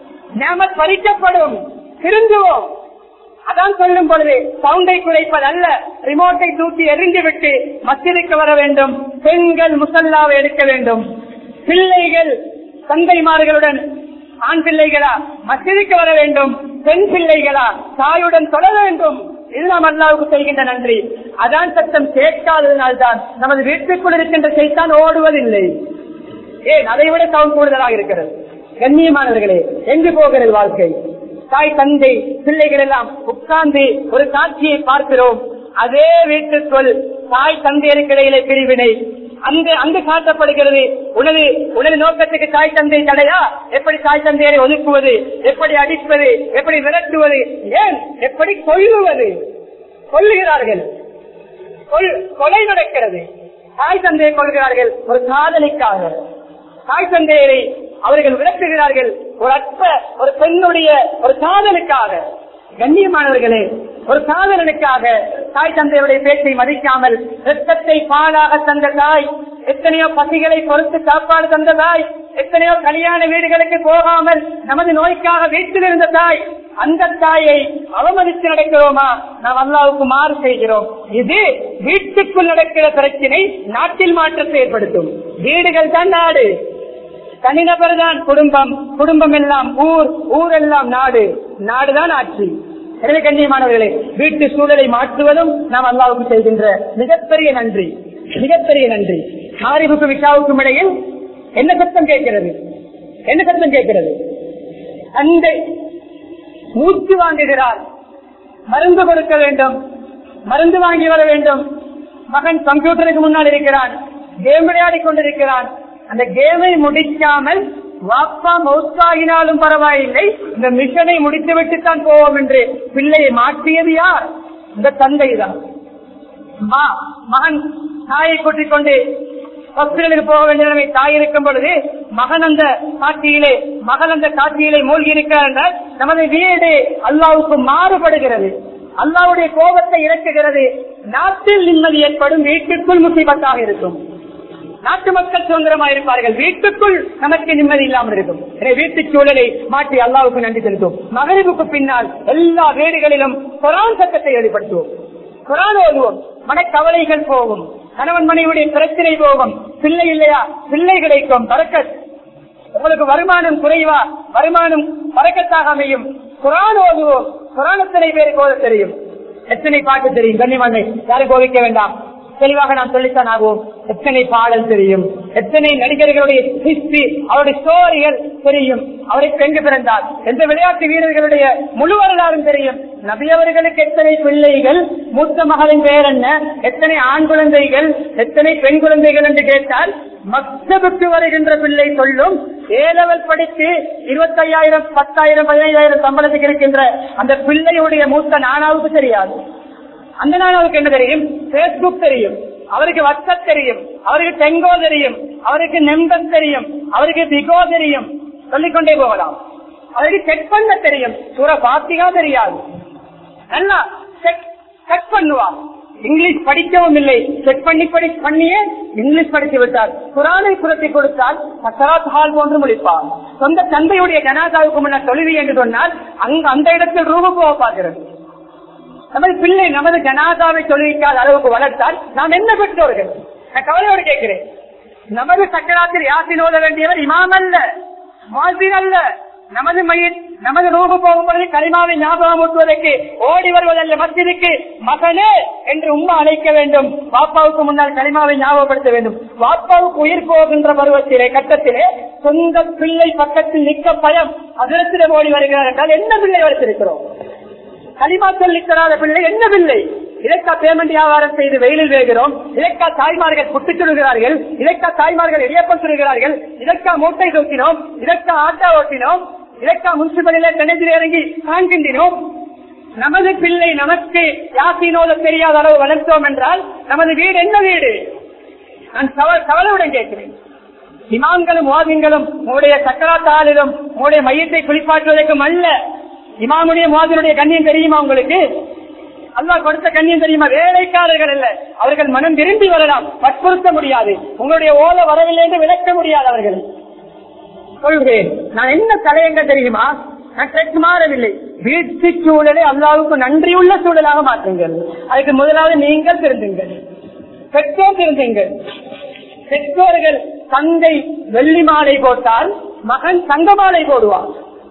நேமத் பறிக்கப்படும் திருந்துவோம் அதான் சொல்லும் பொழுது சவுண்டை குறைப்பது அல்ல ரிமோட்டை தூக்கி எரிந்து விட்டு மசிதிக்கு வர வேண்டும் பெண்கள் முசல்லாவை எடுக்க வேண்டும் பிள்ளைகள் தந்தைமார்களுடன் ஆண் பிள்ளைகளா மசிதிக்கு வர வேண்டும் பெண் பிள்ளைகளா தாயுடன் தொட வேண்டும் இது நாம் அல்லாவுக்கு செய்கின்ற நன்றி அதான் சத்தம் கேட்காததினால்தான் நமது வீட்டுக்குள் இருக்கின்ற செய்தான் ஓடுவதில்லை ஏன் அதை விட சவுண்ட் கூடுதலாக இருக்கிறது கண்ணியமானவர்களே எங்கு போகிறது வாழ்க்கை தாய் தந்தை பிள்ளைகள் எல்லாம் உட்கார்ந்து ஒரு காட்சியை பார்க்கிறோம் அதே வீட்டுக்குள் தாய் தந்தையருக்கு இடையிலே பிரிவினை அங்கு அங்கு காட்டப்படுகிறது உனது உனது நோக்கத்துக்கு தாய் தந்தை தடையா எப்படி தாய் தந்தையரை ஒதுக்குவது எப்படி அடிப்பது எப்படி விரட்டுவது ஏன் எப்படி கொல்லுவது கொல்லுகிறார்கள் கொல்- கொலை நடக்கிறது தாய் தந்தையை கொள்கிறார்கள் ஒரு காதலிக்காக தாய் தந்தையரை அவர்கள் விளக்குகிறார்கள் ஒரு அற்ப ஒரு பெண்ணுடைய ஒரு காதலுக்காக கண்ணியமானவர்களே ஒரு காதலனுக்காக தாய் தந்தையுடைய பேச்சை மதிக்காமல் ரத்தத்தை பாலாக தந்த தாய் எத்தனையோ பசிகளை பொறுத்து சாப்பாடு தந்த தாய் எத்தனையோ கல்யாண வீடுகளுக்கு போகாமல் நமது நோய்க்காக வீட்டில் இருந்த தாய் அந்த தாயை அவமதித்து நடக்கிறோமா நாம் அல்லாவுக்கு மாறு செய்கிறோம் இது வீட்டுக்குள் நடக்கிற பிரச்சனை நாட்டில் மாற்றத்தை ஏற்படுத்தும் வீடுகள் தான் நாடு தனிநபர் தான் குடும்பம் குடும்பம் எல்லாம் ஊர் ஊர் எல்லாம் நாடு நாடுதான் ஆட்சி எனவே கண்ணியமானவர்களே வீட்டு சூழலை மாற்றுவதும் நாம் அல்லாவுக்கு செய்கின்ற மிகப்பெரிய நன்றி மிகப்பெரிய நன்றி ஆரிவுக்கும் விசாவுக்கும் இடையில் என்ன சத்தம் கேட்கிறது என்ன சத்தம் கேட்கிறது அந்த மூச்சு வாங்குகிறார் மருந்து கொடுக்க வேண்டும் மருந்து வாங்கி வர வேண்டும் மகன் கம்ப்யூட்டருக்கு முன்னால் இருக்கிறான் கேம் விளையாடி கொண்டிருக்கிறான் அந்த கேமை முடிக்காமல் வாப்பா மௌத்தாகினாலும் பரவாயில்லை இந்த மிஷனை முடித்து விட்டுத்தான் போவோம் என்று பிள்ளையை மாற்றியது யார் இந்த தந்தை தான் மா- மகன் தாயை கூட்டிக் கொண்டு ஹாஸ்பிட்டலுக்கு போக வேண்டிய நிலைமை தாய் இருக்கும் பொழுது மகன் அந்த காட்சியிலே மகன் அந்த காட்சியிலே மூழ்கி இருக்கிறார் என்றால் நமது வீடு அல்லாவுக்கு மாறுபடுகிறது அல்லாவுடைய கோபத்தை இறக்குகிறது நாட்டில் நிம்மதி ஏற்படும் வீட்டுக்குள் முசிபத்தாக இருக்கும் நாட்டு மக்கள் சுதந்திரமா இருப்பார்கள் வீட்டுக்குள் நமக்கு நிம்மதி இல்லாமல் இருக்கும் எனவே வீட்டு சூழலை மாற்றி அல்லாவுக்கு நன்றி செலுத்தும் மகரிவுக்கு பின்னால் எல்லா வீடுகளிலும் குரான் சட்டத்தை வெளிப்படுத்துவோம் குரான் ஓதுவோம் மனக்கவலைகள் போகும் கணவன் மனைவியுடைய பிரச்சனை போகும் பிள்ளை இல்லையா பிள்ளை கிடைக்கும் பறக்கத் உங்களுக்கு வருமானம் குறைவா வருமானம் பறக்கத்தாக அமையும் குரான் ஓதுவோம் குரான் எத்தனை பேருக்கு ஓத தெரியும் எத்தனை பாட்டு தெரியும் கண்ணிமண்ணை யாரும் கோவிக்க வேண்டாம் தெளிவாக நாம் சொல்லித்தான் ஆகுவோம் எத்தனை பாடல் தெரியும் எத்தனை நடிகர்களுடைய ஹிஸ்டரி அவருடைய ஸ்டோரிகள் தெரியும் அவருக்கு எங்கு பிறந்தார் எந்த விளையாட்டு வீரர்களுடைய முழு வரலாறும் தெரியும் நபி அவர்களுக்கு எத்தனை பிள்ளைகள் மூத்த மகளின் பெயர் என்ன எத்தனை ஆண் குழந்தைகள் எத்தனை பெண் குழந்தைகள் என்று கேட்டால் மக்தபுக்கு வருகின்ற பிள்ளை சொல்லும் ஏலவல் படித்து இருபத்தையாயிரம் பத்தாயிரம் பதினைந்தாயிரம் சம்பளத்துக்கு இருக்கின்ற அந்த பிள்ளையுடைய மூத்த நானாவுக்கு தெரியாது அந்த நாளாவுக்கு என்ன தெரியும் பேஸ்புக் தெரியும் அவருக்கு வாட்ஸ்அப் தெரியும் அவருக்கு டெங்கோ தெரியும் அவருக்கு நெம்பர் தெரியும் அவருக்கு பிகோ தெரியும் சொல்லிக்கொண்டே போகலாம் அவருக்கு செக் பண்ண தெரியும் சூர பாத்திகா தெரியாது நல்லா செக் செக் பண்ணுவார் இங்கிலீஷ் படிக்கவும் இல்லை செக் பண்ணி படி பண்ணியே இங்கிலீஷ் படித்து விட்டார் குரானை புரட்டி கொடுத்தால் சராத் ஹால் போன்று முடிப்பார் சொந்த தந்தையுடைய ஜனாதாவுக்கு முன்னர் தொழுவி என்று சொன்னால் அங்கு அந்த இடத்தில் ரூபு போக பார்க்கிறது நமது பிள்ளை நமது ஜனாதாவை தொழுவிக்காத அளவுக்கு வளர்த்தால் நாம் என்ன பெற்றோர்கள் நான் கவலையோடு கேட்கிறேன் நமது சக்கராத்தில் யாசின் ஓத வேண்டியவர் இமாம் அல்ல மாசின் அல்ல நமது மயிர் நமது ரூபு போகும்பொழுது கரிமாவை ஞாபகம் ஊட்டுவதற்கு ஓடி வருவதல்ல மத்திற்கு மகனே என்று உம்மா அழைக்க வேண்டும் பாப்பாவுக்கு முன்னால் கரிமாவை ஞாபகப்படுத்த வேண்டும் பாப்பாவுக்கு உயிர் போகின்ற பருவத்திலே கட்டத்திலே சொந்த பிள்ளை பக்கத்தில் நிற்க பயம் அதிரத்திலே ஓடி வருகிறார் என்றால் என்ன பிள்ளை வளர்த்திருக்கிறோம் களிமா சொல்லித்தராத பிள்ளை என்ன பிள்ளை இதற்கா பேமெண்ட் வியாபாரம் செய்து வெயிலில் வேகிறோம் இதற்கா தாய்மார்கள் புட்டுச் சுடுகிறார்கள் இதற்கா தாய்மார்கள் இடியப்பம் சுடுகிறார்கள் இதற்கா மூட்டை தூக்கினோம் இதற்கா ஆட்டோ ஓட்டினோம் இதற்கா முனிசிபலில கிணற்றில் இறங்கி காண்கின்றோம் நமது பிள்ளை நமக்கு யாசினோத தெரியாத அளவு வளர்த்தோம் என்றால் நமது வீடு என்ன வீடு நான் கவ- கவலையுடன் கேட்கிறேன் இமாம்களும் வாதிங்களும் உங்களுடைய சக்கராத்தாளிலும் உங்களுடைய மையத்தை குளிப்பாட்டுவதற்கும் அல்ல இமாமுடைய மோதனுடைய கண்ணியம் தெரியுமா உங்களுக்கு அல்லாஹ் கொடுத்த கண்ணியம் தெரியுமா வேலைக்காரர்கள் அல்ல அவர்கள் மனம் விரும்பி வரலாம் வற்புறுத்த முடியாது உங்களுடைய ஓல வரவில்லை என்று விளக்க முடியாது அவர்கள் சொல்கிறேன் நான் என்ன தலையங்க தெரியுமா நான் ட்ரெக் மாறவில்லை வீட்டு சூழலை அல்லாவுக்கு நன்றியுள்ள சூழலாக மாற்றுங்கள் அதுக்கு முதலாவது நீங்கள் திருந்துங்கள் பெற்றோர் திருந்துங்கள் பெற்றோர்கள் தந்தை வெள்ளி மாலை போட்டால் மகன் தங்க மாலை போடுவான்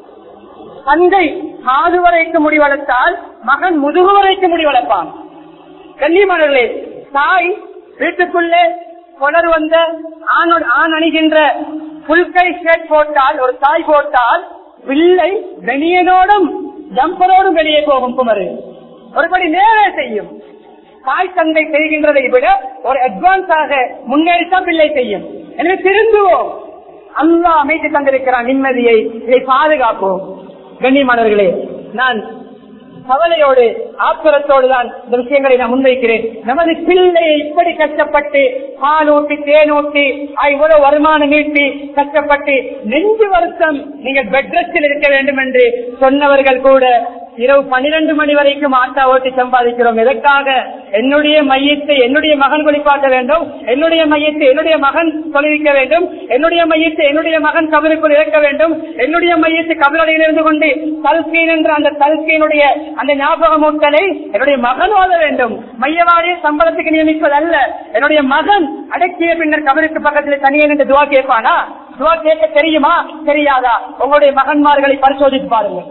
தந்தை காது வரைக்கு முடி வளர்த்தால் மகன் முதுகு வரைக்கு முடி வளர்ப்பான் கண்ணியமானவர்களே தாய் வீட்டுக்குள்ளே கொலர் வந்த ஆணோடு ஆண் அணிகின்ற புல்கை ஷர்ட் போட்டால் ஒரு தாய் போட்டால் பிள்ளை வெளியனோடும் ஜம்பரோடும் வெளியே போகும் குமரு ஒருபடி நேரே செய்யும் தாய் தந்தை செய்கின்றதை விட ஒரு அட்வான்ஸாக முன்னேறித்தான் பிள்ளை செய்யும் எனவே திருந்துவோம் அல்லாஹ் அமைத்து தந்திருக்கிறான் நிம்மதியை இதை பாதுகாப்போம் கண்ணியமானவர்களே நான் கவலையோடு ஆத்திரத்தோடு தான் இந்த விஷயங்களை நான் முன்வைக்கிறேன் நமது பிள்ளையை இப்படி கஷ்டப்பட்டு பால் ஊட்டி தேன் ஊட்டி ஆ, இவ்வளவு வருமானம் ஈட்டி கஷ்டப்பட்டு நெஞ்சு வருத்தம் நீங்கள் பெட் ரெஸ்டில் இருக்க வேண்டும் என்று சொன்னவர்கள் கூட இரவு பன்னிரண்டு மணி வரைக்கும் ஆட்டா ஓட்டி சம்பாதிக்கிறோம் எதற்காக என்னுடைய மையத்தை என்னுடைய மகன் குளிப்பாட்ட வேண்டும் என்னுடைய மையத்தை என்னுடைய மகன் தொழிலிக்க வேண்டும் என்னுடைய மையத்தை என்னுடைய மகன் கபருக்குள் இறக்க வேண்டும் என்னுடைய மையத்தை கபலடையில் இருந்து கொண்டு தல்கீன் என்ற அந்த தல்கீனுடைய அந்த ஞாபகமூட்டலை என்னுடைய மகன் ஓத வேண்டும் மையவாடியை சம்பளத்துக்கு நியமிப்பதல்ல என்னுடைய மகன் அடக்கிய பின்னர் கபருக்கு பக்கத்தில் தனியே நின்று துவா கேட்பானா துவா கேட்க தெரியுமா தெரியாதா உங்களுடைய மகன்மார்களை பரிசோதித்து பாருங்கள்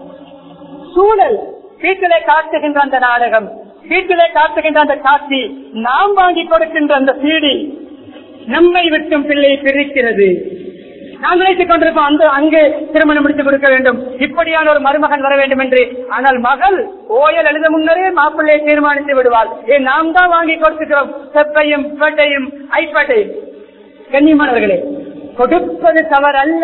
சூழல் வீட்டிலே காட்டுகின்ற அந்த நாடகம் வீட்டிலே காட்டுகின்ற அந்த காட்சி நாம் வாங்கி கொடுக்கின்ற அந்த சீடி நம்மை விட்டும் பிள்ளையை பிரிக்கிறது நான் நினைத்துக் கொண்டிருப்போம் அந்த அங்கு திருமணம் முடித்து கொடுக்க வேண்டும் இப்படியான ஒரு மருமகன் வர வேண்டும் என்று ஆனால் மகள் ஓயல் எழுத முன்னரே மாப்பிள்ளையை தீர்மானித்து விடுவாள் ஏன் நாம் தான் வாங்கி கொடுத்துக்கிறோம் செப்பையும் பேட்டையும் ஐப்பேட்டையும் கண்ணியமானவர்களே கொடுப்பது தவறல்ல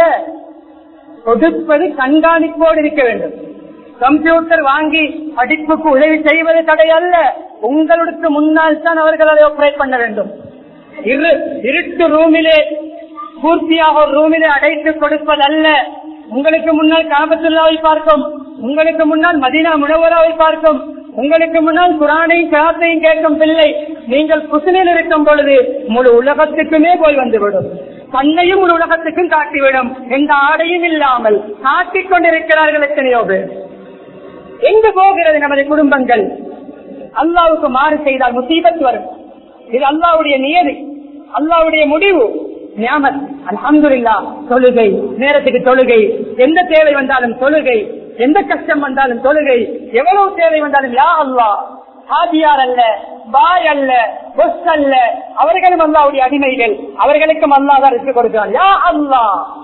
கொடுப்பது கண்காணிப்போடு இருக்க வேண்டும் கம்ப்யூட்டர் வாங்கி படிப்புக்கு உதவி செய்வது தடை அல்ல உங்களுக்கு முன்னால் தான் அவர்கள் அதை ஆப்ரேட் பண்ண வேண்டும் இரு இருட்டு ரூமிலே பூர்த்தியாக ஒரு ரூமிலே அடைத்து கொடுப்பது அல்ல உங்களுக்கு முன்னால் காபத்துல்லாவை பார்க்கும் உங்களுக்கு முன்னால் மதீனா முனவராவை பார்க்கும் உங்களுக்கு முன்னால் குரானையும் கிராத்தையும் கேட்கும் பிள்ளை நீங்கள் குசினில் இருக்கும் பொழுது முழு உலகத்துக்குமே போய் வந்துவிடும் தன்னையும் முழு உலகத்துக்கும் காட்டிவிடும் எந்த ஆடையும் இல்லாமல் காட்டிக் கொண்டிருக்கிறார்கள் எத்தனையோ பேர் எங்கு போகிறது நமது குடும்பங்கள் அல்லாவுக்கு மாறு செய்தால் முசீபத் வரும் இது அல்லாவுடைய நியதி அல்லாவுடைய முடிவு நியாமத் அல்ஹம்துலில்லா தொழுகை நேரத்துக்கு தொழுகை எந்த தேவை வந்தாலும் தொழுகை எந்த கஷ்டம் வந்தாலும் தொழுகை எவ்வளவு தேவை வந்தாலும் யா அல்லா ஹாஜியார் அல்ல பாய் அல்ல பொஸ் அல்ல அவர்களும் அல்லாவுடைய அடிமைகள் அவர்களுக்கும் அல்லாதான் இருக்கு கொடுக்கிறான் யா அல்லா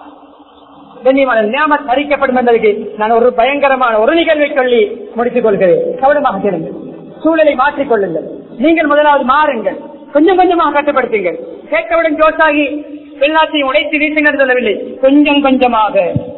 கண்ணியமான நியாமத் பறிக்கப்படும் என்பதற்கு நான் ஒரு பயங்கரமான ஒரு நிகழ்வை சொல்லி முடித்துக் கொள்கிறேன் கவனமாக கேளுங்கள் சூழலை மாற்றிக் கொள்ளுங்கள் நீங்கள் முதலாவது மாறுங்கள் கொஞ்சம் கொஞ்சமாக கட்டுப்படுத்துங்கள் கேட்கவுடன் ஜோசாகி வெளிநாட்டையும் உடைத்து வீசினர் சொல்லவில்லை கொஞ்சம் கொஞ்சமாக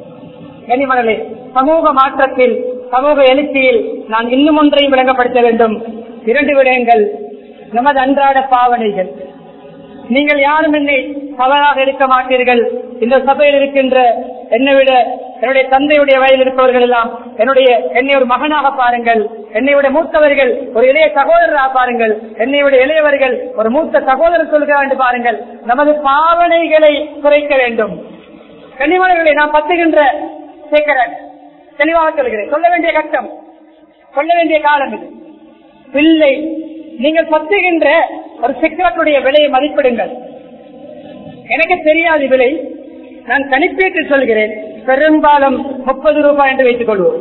கனிமணலே சமூக மாற்றத்தில் சமூக எழுச்சியில் நான் இன்னும் ஒன்றையும் விளங்கப்படுத்த வேண்டும் இரண்டு விடயங்கள் நமது அன்றாட பாவனைகள் நீங்கள் யாரும் என்னை தவறாக இருக்க மாட்டீர்கள் இந்த சபையில் இருக்கின்ற என்னை விட என்னுடைய தந்தையுடைய வயதில் இருப்பவர்கள் எல்லாம் என்னுடைய என்னை ஒரு மகனாக பாருங்கள் என்னை விட மூத்தவர்கள் ஒரு இளைய சகோதரராக பாருங்கள் என்னை விட இளையவர்கள் ஒரு மூத்த சகோதரர் சொல்கிறார் என்று பாருங்கள் நமது பாவனைகளை குறைக்க வேண்டும் கனிமலர்களை நாம் பத்துகின்ற சேக்கரன் தெளிவாக சொல்கிறேன் சொல்ல வேண்டிய கட்டம் சொல்ல வேண்டிய காலம் இது பிள்ளை நீங்கள் பத்துகின்ற ஒரு சிக்கரத்துடைய விலையை மதிப்பிடுங்கள் எனக்கு தெரியாது விலை நான் கணிப்பீட்டு சொல்கிறேன் பெரும்பாலும் முப்பது ரூபாய் என்று வைத்துக் கொள்வோம்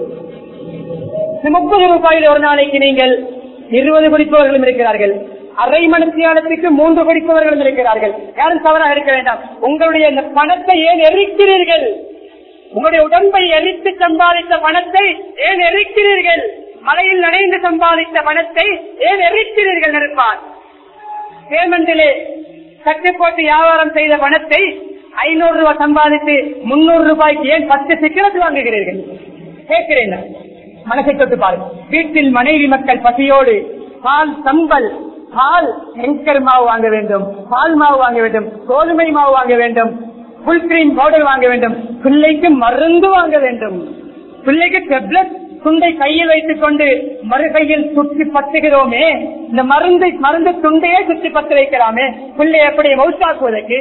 இந்த முப்பது ரூபாயில் ஒரு நாளைக்கு நீங்கள் இருபது குடிப்பவர்களும் இருக்கிறார்கள் அரை மணித்தியாலத்துக்கு மூன்று குடிப்பவர்களும் இருக்கிறார்கள் யாரும் தவறாக இருக்க வேண்டாம் உங்களுடைய இந்த பணத்தை ஏன் எரிக்கிறீர்கள் உங்களுடைய உடம்பை எரித்து சம்பாதித்த பணத்தை ஏன் எரிக்கிறீர்கள் மலையில் நனைந்து சம்பாதித்த பணத்தை ஏன் எரிக்கிறீர்கள் நிற்பார் பேமெண்டிலே சட்டு போட்டு வியாபாரம் செய்த பணத்தை ஐநூறு ரூபாய் சம்பாதித்து முன்னூறு ரூபாய்க்கு ஏன் பத்து சிக்கலத்து வாங்குகிறீர்கள் கேட்கிறேன் நான். மனசை தொட்டு பாருங்க வீட்டில் மனைவி மக்கள் பசியோடு பால் சம்பல் பால் எங்கர் மாவு வாங்க வேண்டும் பால் மாவு வாங்க வேண்டும் கோதுமை மாவு வாங்க வேண்டும் புல் கிரீம் பவுடர் வாங்க வேண்டும் பிள்ளைக்கு மருந்து வாங்க வேண்டும் பிள்ளைக்கு டெப்லெட் துண்டை கையில் வைத்துக் கொண்டு மறு கையில் சுற்றி பத்துகிறோமே இந்த மருந்து மருந்து துண்டையே சுற்றி பத்து வைக்கலாமே பிள்ளை எப்படி மவுத்தாக்குவதற்கு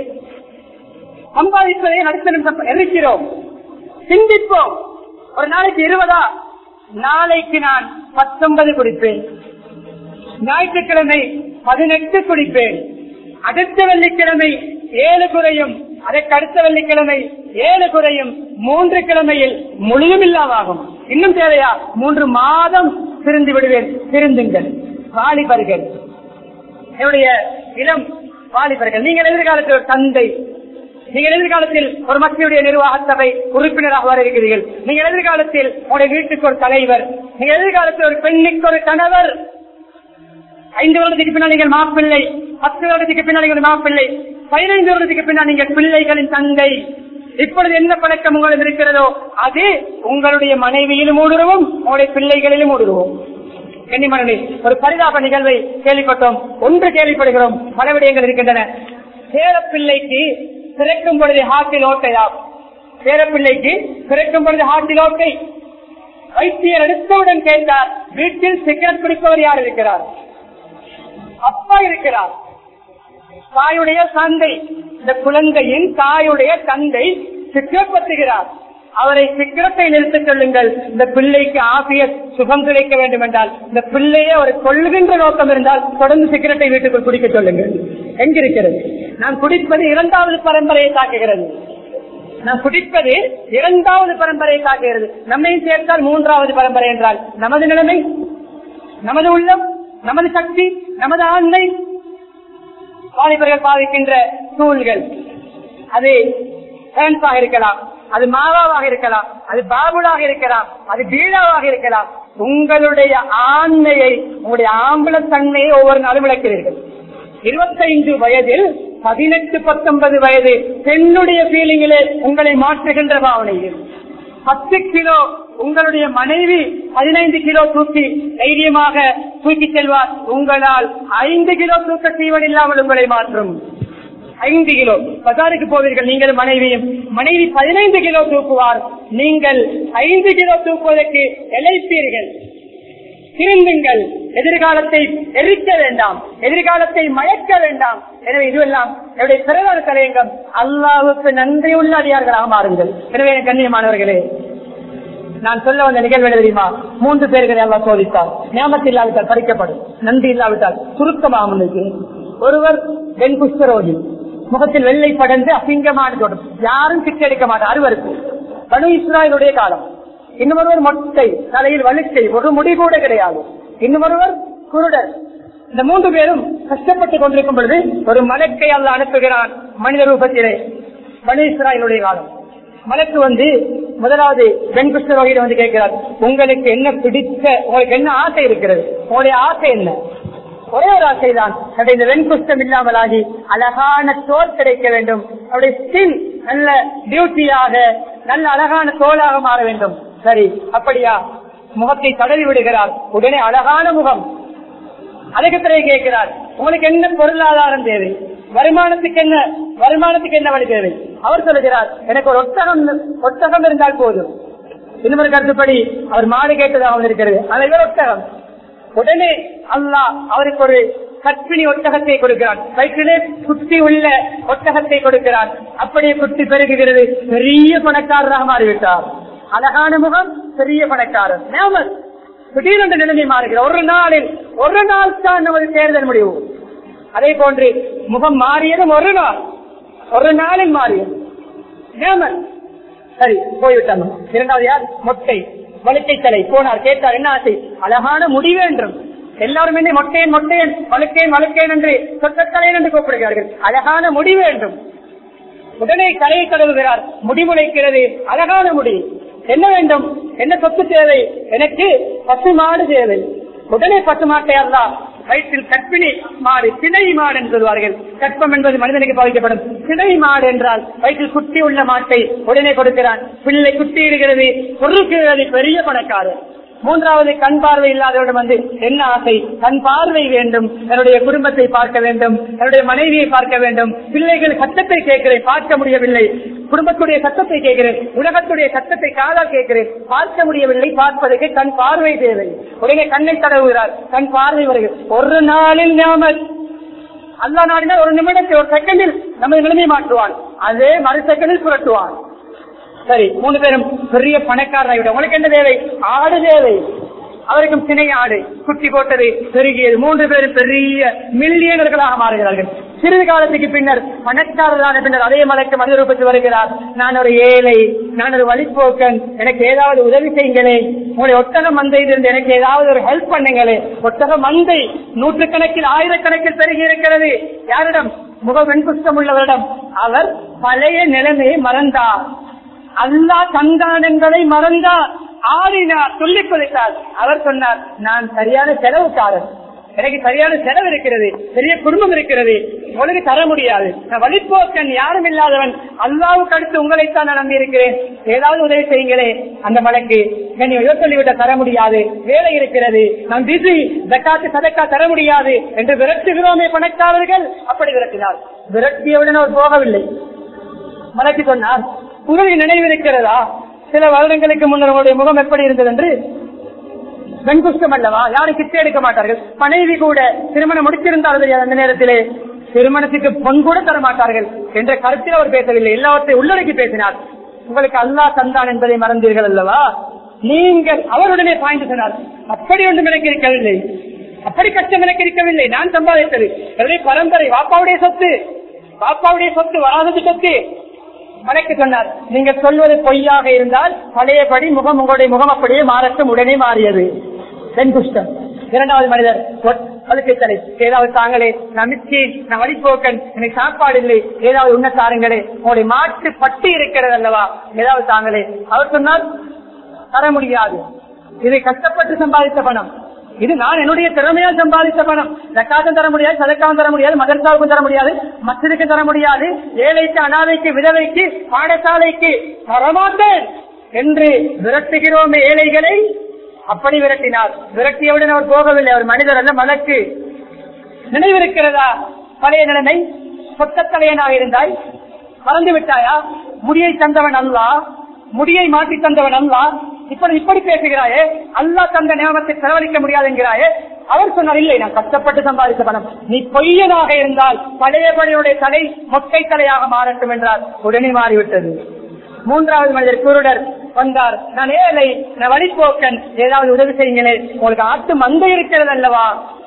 சம்பாதிப்பதை அடுத்த நிமிஷம் எரிக்கிறோம் சிந்திப்போம் ஒரு நாளைக்கு இருபதா நாளைக்கு நான் பத்தொன்பது குடிப்பேன் ஞாயிற்றுக்கிழமை பதினெட்டு குடிப்பேன் அடுத்த வெள்ளிக்கிழமை ஏழு குறையும் அதற்கு அடுத்த வெள்ளிக்கிழமை ஏழு குறையும் மூன்று கிழமையில் முழுதும் இல்லாமாகும் இன்னும் தேவையா மூன்று மாதம் திருந்து விடுவேன் திருந்துங்கள் வாலிபர்கள் என்னுடைய இளம் வாலிபர்கள் நீங்கள் எதிர்காலத்தில் ஒரு தந்தை நீங்கள் எதிர்காலத்தில் ஒரு மக்களுடைய நிர்வாக சபை உறுப்பினராக வர இருக்கிறீர்கள் நீங்கள் எதிர்காலத்தில் உங்களுடைய வீட்டுக்கு ஒரு தலைவர் நீங்கள் எதிர்காலத்தில் ஒரு பெண்ணுக்கு ஒரு கணவர் ஐந்து வருடத்துக்கு பின்னால் நீங்கள் மாப்பிள்ளை பத்து வருடத்துக்கு பின்னால் நீங்கள் மாப்பிள்ளை பதினைந்து வருடத்துக்கு பின்னால் நீங்கள் பிள்ளைகளின் தந்தை இப்பொழுது என்ன பழக்கம் உங்களிடம் இருக்கிறதோ அது உங்களுடைய மனைவியிலும் ஊடுருவும் உங்களுடைய பிள்ளைகளிலும் ஊடுருவும் கன்னிமணி ஒரு பரிதாப நிகழ்வை கேள்விப்பட்டோம் ஒன்று கேள்விப்படுகிறோம் பல விடயங்கள் இருக்கின்றன பேரப்பிள்ளைக்கு பிறக்கும் பொழுது ஹார்ட்டில் ஓட்டையா பேரப்பிள்ளைக்கு பிறக்கும் பொழுது ஹார்ட்டில் ஓட்டை வைத்தியர் எடுத்தவுடன் கேட்டார் வீட்டில் சிகரெட் குடிப்பவர் யார் இருக்கிறார் அப்பா இருக்கிறார் தாயுடைய தந்தை இந்த குழந்தையின் தாயுடைய தந்தை சிக்கரட் பத்துகிறார் அவரை சிக்கரத்தை நிறுத்திக் கொள்ளுங்கள் இந்த பிள்ளைக்கு ஆசிய சுகம் கிடைக்க வேண்டும் என்றால் இந்த பிள்ளையை ஒரு கொள்ளுகின்ற நோக்கம் இருந்தால் தொடர்ந்து சிகரெட்டை வீட்டுக்குள் குடிக்க சொல்லுங்கள் எங்கிருக்கிறது நான் குடிப்பது இரண்டாவது பரம்பரையை தாக்குகிறது நான் குடிப்பது இரண்டாவது பரம்பரையை தாக்குகிறது நம்மையும் சேர்த்தால் மூன்றாவது பரம்பரை என்றால் நமது நிலைமை நமது உள்ளம் நமது சக்தி நமது ஆண்மை வாலிபர்கள் பாதிக்கின்ற தூள்கள் அது ஃபேன்ஸாக இருக்கலாம் அது மாவாவாக இருக்கலாம் அது பாபுலாக இருக்கலாம் அது பீடாவாக இருக்கலாம் உங்களுடைய ஆண்மையை உங்களுடைய ஆம்பள தன்மையை ஒவ்வொரு நாளும் விளக்கிறீர்கள் இருபத்தைந்து வயதில் பதினெட்டு பத்தொன்பது வயது பெண்ணுடைய ஃபீலிங்கிலே உங்களை மாற்றுகின்ற பாவனையில் பத்து கிலோ உங்களுடைய மனைவி பதினைந்து கிலோ தூக்கி தைரியமாக தூக்கி செல்வார் உங்களால் ஐந்து கிலோ தூக்க தீவன் இல்லாமல் உங்களை மாற்றும் ஐந்து கிலோ பஜாருக்கு போவீர்கள் நீங்கள் மனைவியும் மனைவி பதினைந்து கிலோ தூக்குவார் நீங்கள் ஐந்து கிலோ தூக்குவதற்கு இழைப்பீர்கள் திருந்துங்கள் எதிர்காலத்தை எரிக்க வேண்டாம் எதிர்காலத்தை மயக்க வேண்டாம் எனவே இதுவெல்லாம் என்னுடைய சிறந்த தலையங்கம் அல்லாவுக்கு நன்றியுள்ள அதிகாரிகளாக மாறுங்கள் எனவே என் கண்ணியமானவர்களே நான் சொல்ல வந்த நிகழ்வு என்ன தெரியுமா மூன்று பேர்களை எல்லாம் சோதித்தார் ஞாபகத்தில் இல்லாவிட்டால் பறிக்கப்படும் நன்றி இல்லாவிட்டால் சுருக்கமாக முன்னுக்கு ஒருவர் வெண் குஷ்டரோகி முகத்தில் வெள்ளை படர்ந்து அசிங்கமான தோட்டம் யாரும் சிக்க எடுக்க மாட்டார் அறுவருக்கு பனு இஸ்ராயலுடைய காலம் இன்னொருவர் மொட்டை தலையில் வலுக்கை ஒரு முடி கூட கிடையாது இன்னொருவர் குருடர் இந்த மூன்று பேரும் கஷ்டப்பட்டுக் கொண்டிருக்கும் பொழுது ஒரு மலக்கை அல்ல அனுப்புகிறான் மனித ரூபத்திலே பனு இஸ்ராயலுடைய காலம் மலக்கு வந்து முதலாவது வெண்குஷ்ட வகையில வந்து கேட்கிறார் உங்களுக்கு என்ன பிடித்த உங்களுக்கு என்ன ஆசை இருக்கிறது உங்களுடைய ஆசை என்ன ஒரே ஒரு ஆசைதான் அவருடைய இந்த வெண்குஷ்டம் இல்லாமலாகி அழகான தோல் கிடைக்க வேண்டும் அவருடைய ஸ்கின் நல்ல பியூட்டியாக நல்ல அழகான தோலாக மாற வேண்டும் சரி அப்படியா முகத்தை தடவி விடுகிறார் உடனே அழகான முகம் அதுக்கு பிறகு கேட்கிறார் உங்களுக்கு என்ன பொருளாதாரம் தேவை வருமானத்துக்கு என்ன வருமானத்துக்கு என்ன வழி தேவை அவர் சொல்லுகிறார் எனக்கு ஒரு ஒட்டகம் ஒட்டகம் இருந்தால் போதும் இன்னொரு கருத்துப்படி அவர் மாடு கேட்டதாக இருக்கிறது அதை ஒட்டகம் உடனே அல்லாஹ் அவருக்கு ஒரு கற்பிணி ஒட்டகத்தை கொடுக்கிறான் வயிற்றிலே குட்டி உள்ள ஒட்டகத்தை கொடுக்கிறான் அப்படியே குட்டி பெருகுகிறது பெரிய பணக்காரராக மாறிவிட்டார் அழகான முகம் பெரிய பணக்காரர் நேமர் திடீரென்று நிலைமை மாறுகிறார் ஒரு நாளில் ஒரு நாள் தான் நமது தேர்தல் முடிவு அதே போன்று முகம் மாறியதும் ஒரு நாள் ஒரு நாளில் மாறியது நேமர் சரி போய்விட்டாங்க இரண்டாவது யார் மொட்டை வழுக்கை தலை போனார் கேட்டார் என்ன ஆசை அழகான முடி வேண்டும் எல்லாரும் என்ன மொட்டையன் மொட்டையன் வழுக்கேன் வழுக்கேன் என்று சொத்தத்தலையன் என்று கூப்பிடுகிறார்கள் அழகான முடி வேண்டும் உடனே தலையை தடவுகிறார் முடிமுளைக்கிறது அழகான முடி என்ன வேண்டும் என்ன சொத்து தேவை எனக்கு பசு மாடு தேவை உடனே பசு மாட்டை அல்ல வயிற்றில் கற்பிணி மாடு சினை மாடு என்று சொல்வார்கள் கற்பம் என்பது மனிதனுக்கு பாதிக்கப்படும் சினை மாடு என்றால் வயிற்றில் குட்டி உள்ள மாட்டை உடனே கொடுக்கிறான் பிள்ளை குட்டி இடுகிறது பொருட்கிறது பெரிய பணக்காரர் மூன்றாவது கண் பார்வை இல்லாதவரிடம் வந்து என்ன ஆசை கண் பார்வை வேண்டும் என்னுடைய குடும்பத்தை பார்க்க வேண்டும் என்னுடைய மனைவியை பார்க்க வேண்டும் பிள்ளைகள் சத்தத்தை கேட்கிறேன் பார்க்க முடியவில்லை குடும்பத்துடைய சத்தத்தை கேட்கிறேன் உலகத்துடைய சத்தத்தை காதால் கேட்கிறேன் பார்க்க முடியவில்லை பார்ப்பதற்கு கண் பார்வை தேவை உடனே கண்ணை தடவுகிறார் கண் பார்வை வருகிறது ஒரு நாளில் ஞாபகம் அல்லா நாடினால் ஒரு நிமிடத்தில் ஒரு செகண்டில் நமது நிலைமை மாற்றுவான் அதே மறு செகண்டில் புரட்டுவான் சரி மூணு பேரும் பெரிய பணக்காரரை விட உங்களுக்கு என்ன தேவை ஆடு தேவை அவருக்கும் சினை ஆடு குட்டி போட்டது பெருகியது மூன்று பேரும் பெரிய மில்லியனர்களாக மாறுகிறார்கள் சிறிது காலத்துக்கு பின்னர் பணக்காரரான பின்னர் அதே மலைக்கு மனித ரூபத்தில் வருகிறார் நான் ஒரு ஏழை நான் ஒரு வழிபோக்கன் எனக்கு ஏதாவது உதவி செய்யுங்களே உங்களுடைய ஒட்டக மந்தையிலிருந்து எனக்கு ஏதாவது ஒரு ஹெல்ப் பண்ணுங்களே ஒட்டக மந்தை நூற்றுக்கணக்கில் ஆயிரக்கணக்கில் பெருகி இருக்கிறது யாரிடம் முக வெண்குஷ்டம் உள்ளவரிடம் அவர் பழைய நிலைமையை மறந்தார் அல்லா சந்தானங்களை மறந்தார் ஆடினார் சொல்லிக் கொடுத்தார் அவர் சொன்னார் நான் சரியான செலவுக்காரன் எனக்கு சரியான செலவு இருக்கிறது பெரிய குடும்பம் இருக்கிறது உங்களுக்கு தர முடியாது நான் வழிபோக்கன் யாரும் இல்லாதவன் அல்லாவுக்கு அடுத்து உங்களைத்தான் நான் நம்பி இருக்கிறேன் ஏதாவது உதவி செய்யுங்களே அந்த மலைக்கு நீ சொல்லிவிட்ட தர முடியாது வேலை இருக்கிறது நான் பிஸி ஜக்காத்து சதக்கா தர முடியாது என்று விரட்டுகிறோமே பணக்காரர்கள் அப்படி விரட்டினார் விரட்டியவுடன் அவர் போகவில்லை மலைக்கு சொன்னார் உங்களுக்கு நினைவு இருக்கிறதா சில வருடங்களுக்கு முன்னர் உங்களுடைய முகம் எப்படி இருந்தது என்று வெண்குஷ்டம் அல்லவா யாரும் கிட்ட எடுக்க மாட்டார்கள் மனைவி கூட திருமணம் முடித்திருந்தார்கள் அந்த நேரத்திலே திருமணத்துக்கு பொன் கூட தர மாட்டார்கள் என்ற கருத்தில் அவர் பேசவில்லை எல்லாவற்றையும் உள்ளடக்கி பேசினார் உங்களுக்கு அல்லா தந்தான் என்பதை மறந்தீர்கள் அல்லவா நீங்கள் அவருடனே பாய்ந்து சொன்னார் அப்படி ஒன்றும் எனக்கு இருக்கவில்லை அப்படி கஷ்டம் எனக்கு இருக்கவில்லை நான் சம்பாதித்தது என்னுடைய பரம்பரை வாப்பாவுடைய சொத்து பாப்பாவுடைய சொத்து வராதது சொத்து மலைக்கு சொன்னார் நீங்க சொல்வது பொய்யாக இருந்தால் பழையபடி முகம் உங்களுடைய முகம் அப்படியே மாறட்டும் உடனே மாறியது வெண்குஷ்டம் இரண்டாவது மனிதர் அதுக்கு தலை ஏதாவது தாங்களே நான் மிச்சி நான் வழிபோக்கன் எனக்கு சாப்பாடு இல்லை ஏதாவது உண்ண தாருங்களே உங்களுடைய மாற்று பட்டி இருக்கிறது அல்லவா ஏதாவது தாங்களே அவர் சொன்னால் தர முடியாது இதை கஷ்டப்பட்டு சம்பாதித்த பணம் இது நான் என்னுடைய திறமையால் சம்பாதித்த பணம் ஜக்காத்தும் தர முடியாது சதக்காவும் தர முடியாது மதர்சாவுக்கும் தர முடியாது மசிதுக்கு தர முடியாது ஏழைக்கு அனாதைக்கு விதவைக்கு பாடசாலைக்கு தரமாட்டேன் என்று விரட்டுகிறோமே ஏழைகளை அப்படி விரட்டினார் விரட்டியவுடன் அவர் போகவில்லை அவர் மனிதர் அல்ல மலக்கு நினைவிருக்கிறதா பழைய நிலைமை சொத்தத்தலையனாக இருந்தாய் மறந்து விட்டாயா முடியை தந்தவன் அல்லா முடியை மாற்றி தந்தவன் அல்லா இப்படி இப்படி பேசுகிறாயே அல்லா தந்த நியமத்தை செலவழிக்க முடியாது என்கிறாயே அவர் சொன்னார் இல்லை நான் கஷ்டப்பட்டு சம்பாதித்த பணம் நீ பொய்யனாக இருந்தால் பழையபடியுடைய தலை மொட்டை தலையாக மாறட்டும் என்றார் உடனே மாறிவிட்டது மூன்றாவது மனிதர் குருடர் வந்தார் நான் ஏழை நான் வழிபோக்கன் ஏதாவது உதவி செய்யுங்களே உங்களுக்கு ஆட்டு மந்தை இருக்கிறது அல்லவா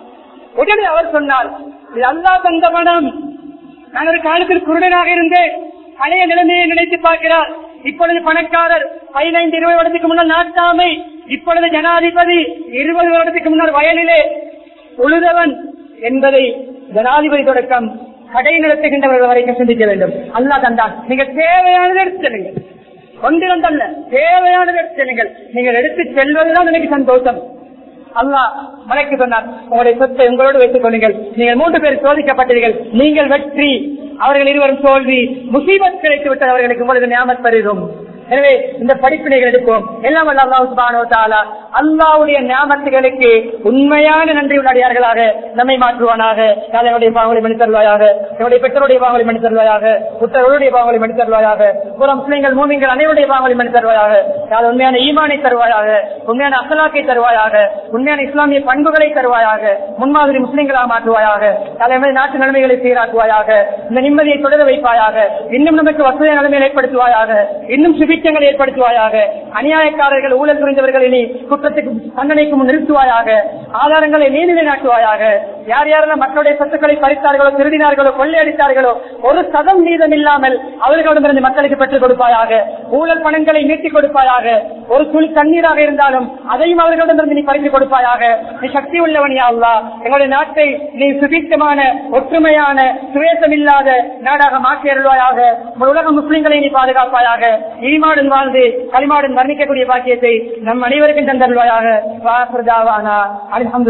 உடனே அவர் சொன்னார் இது அல்லா தந்த பணம் நான் ஒரு காலத்தில் குருடனாக இருந்தேன் பழைய நிலைமையை நினைத்து பார்க்கிறார் இப்பொழுது பணக்காரர் பதினைந்து இருபது வருடத்துக்கு முன்னால் நாட்டாமை இப்பொழுது ஜனாதிபதி இருபது வருடத்துக்கு முன்னால் வயலிலே உழுதவன் என்பதை ஜனாதிபதி தொடக்கம் கடை நடத்துகின்றவர்கள் வரைக்கும் சிந்திக்க வேண்டும் அல்லா தந்தான் நீங்க தேவையானதை எடுத்து செல்லுங்கள் ஒன்றிரண்டல்ல தேவையானதை எடுத்து செல்லுங்கள் நீங்கள் எடுத்து செல்வதுதான் எனக்கு சந்தோஷம் அல்லாஹ் மலைக்கு சொன்னார் உங்களுடைய சொத்தை உங்களோடு வைத்துக் கொள்ளுங்கள் நீங்கள் மூன்று பேர் சோதிக்கப்பட்டீர்கள் நீங்கள் வெற்றி அவர்கள் இருவரும் தோல்வி முசீபத் கிடைத்து விட்டது அவர்களுக்கு உங்களுக்கு ஞாபகம் பெறுகிறோம் எனவே இந்த படிப்பினைகள் எடுப்போம் எல்லாம் வல்ல அல்லாஹ் சுப்ஹானஹு வ தஆலா அல்லாஹ்வுடைய ஞாபகங்களுக்கு உண்மையான நன்றி உள்ளடியார்களாக நம்மை மாற்றுவானாக என்னுடைய பாவங்களை மன்னித் தருவாயாக என்னுடைய பெற்றோருடைய பாவங்களை மன்னித் தருவாயாக புத்தருடைய பாவங்களை மன்னித் தருவாயாக புற முஸ்லிம்கள் மூமிங்கள் அனைவருடைய பாவங்களை மன்னித் தருவாயாக யார் உண்மையான ஈமானை தருவாயாக உண்மையான அசலாக்கை தருவாயாக உண்மையான இஸ்லாமிய பண்புகளை தருவாயாக முன்மாதிரி முஸ்லிம்களாக மாற்றுவாயாக தலைமை நாட்டு நிலைமைகளை சீராக்குவாயாக இந்த நிம்மதியை தொடர வைப்பாயாக இன்னும் நமக்கு வசதியான நிலைமையை ஏற்படுத்துவாயாக இன்னும் சுபிச்சங்களை ஏற்படுத்துவாயாக அநியாயக்காரர்கள் ஊழல் புரிந்தவர்கள் இனி குற்றத்துக்கு தண்டனைக்கு முன் நிறுத்துவாயாக ஆதாரங்களை நீ நிலைநாட்டுவாயாக யார் யாரெல்லாம் மக்களுடைய சொத்துக்களை பறித்தார்களோ திருடினார்களோ கொள்ளையடித்தார்களோ ஒரு சதம் மீதம் இல்லாமல் அவர்களிடமிருந்து மக்களுக்கு பெற்றுக் கொடுப்பாயாக ஊழல் பணங்களை மீட்டிக் கொடுப்பாயாக ஒரு துளி தண்ணீராக இருந்தாலும் அதையும் அவர்களிடமிருந்து நீ பறித்து கொடுப்பாயாக நீ சக்தி உள்ளவனியா அல்லா எங்களுடைய நாட்டை நீ சுபித்தமான ஒற்றுமையான சுவேசமில்லாத நாடாக மாற்றி அருள்வாயாக உங்கள் உலக முஸ்லிம்களை நீ பாதுகாப்பாயாக ஈமாடன் வாழ்ந்து களிமாடன் வர்ணிக்கக்கூடிய பாக்கியத்தை நம் அனைவருக்கும் தந்தருள்வாயாக வாசுதாவானா அல்ஹம்து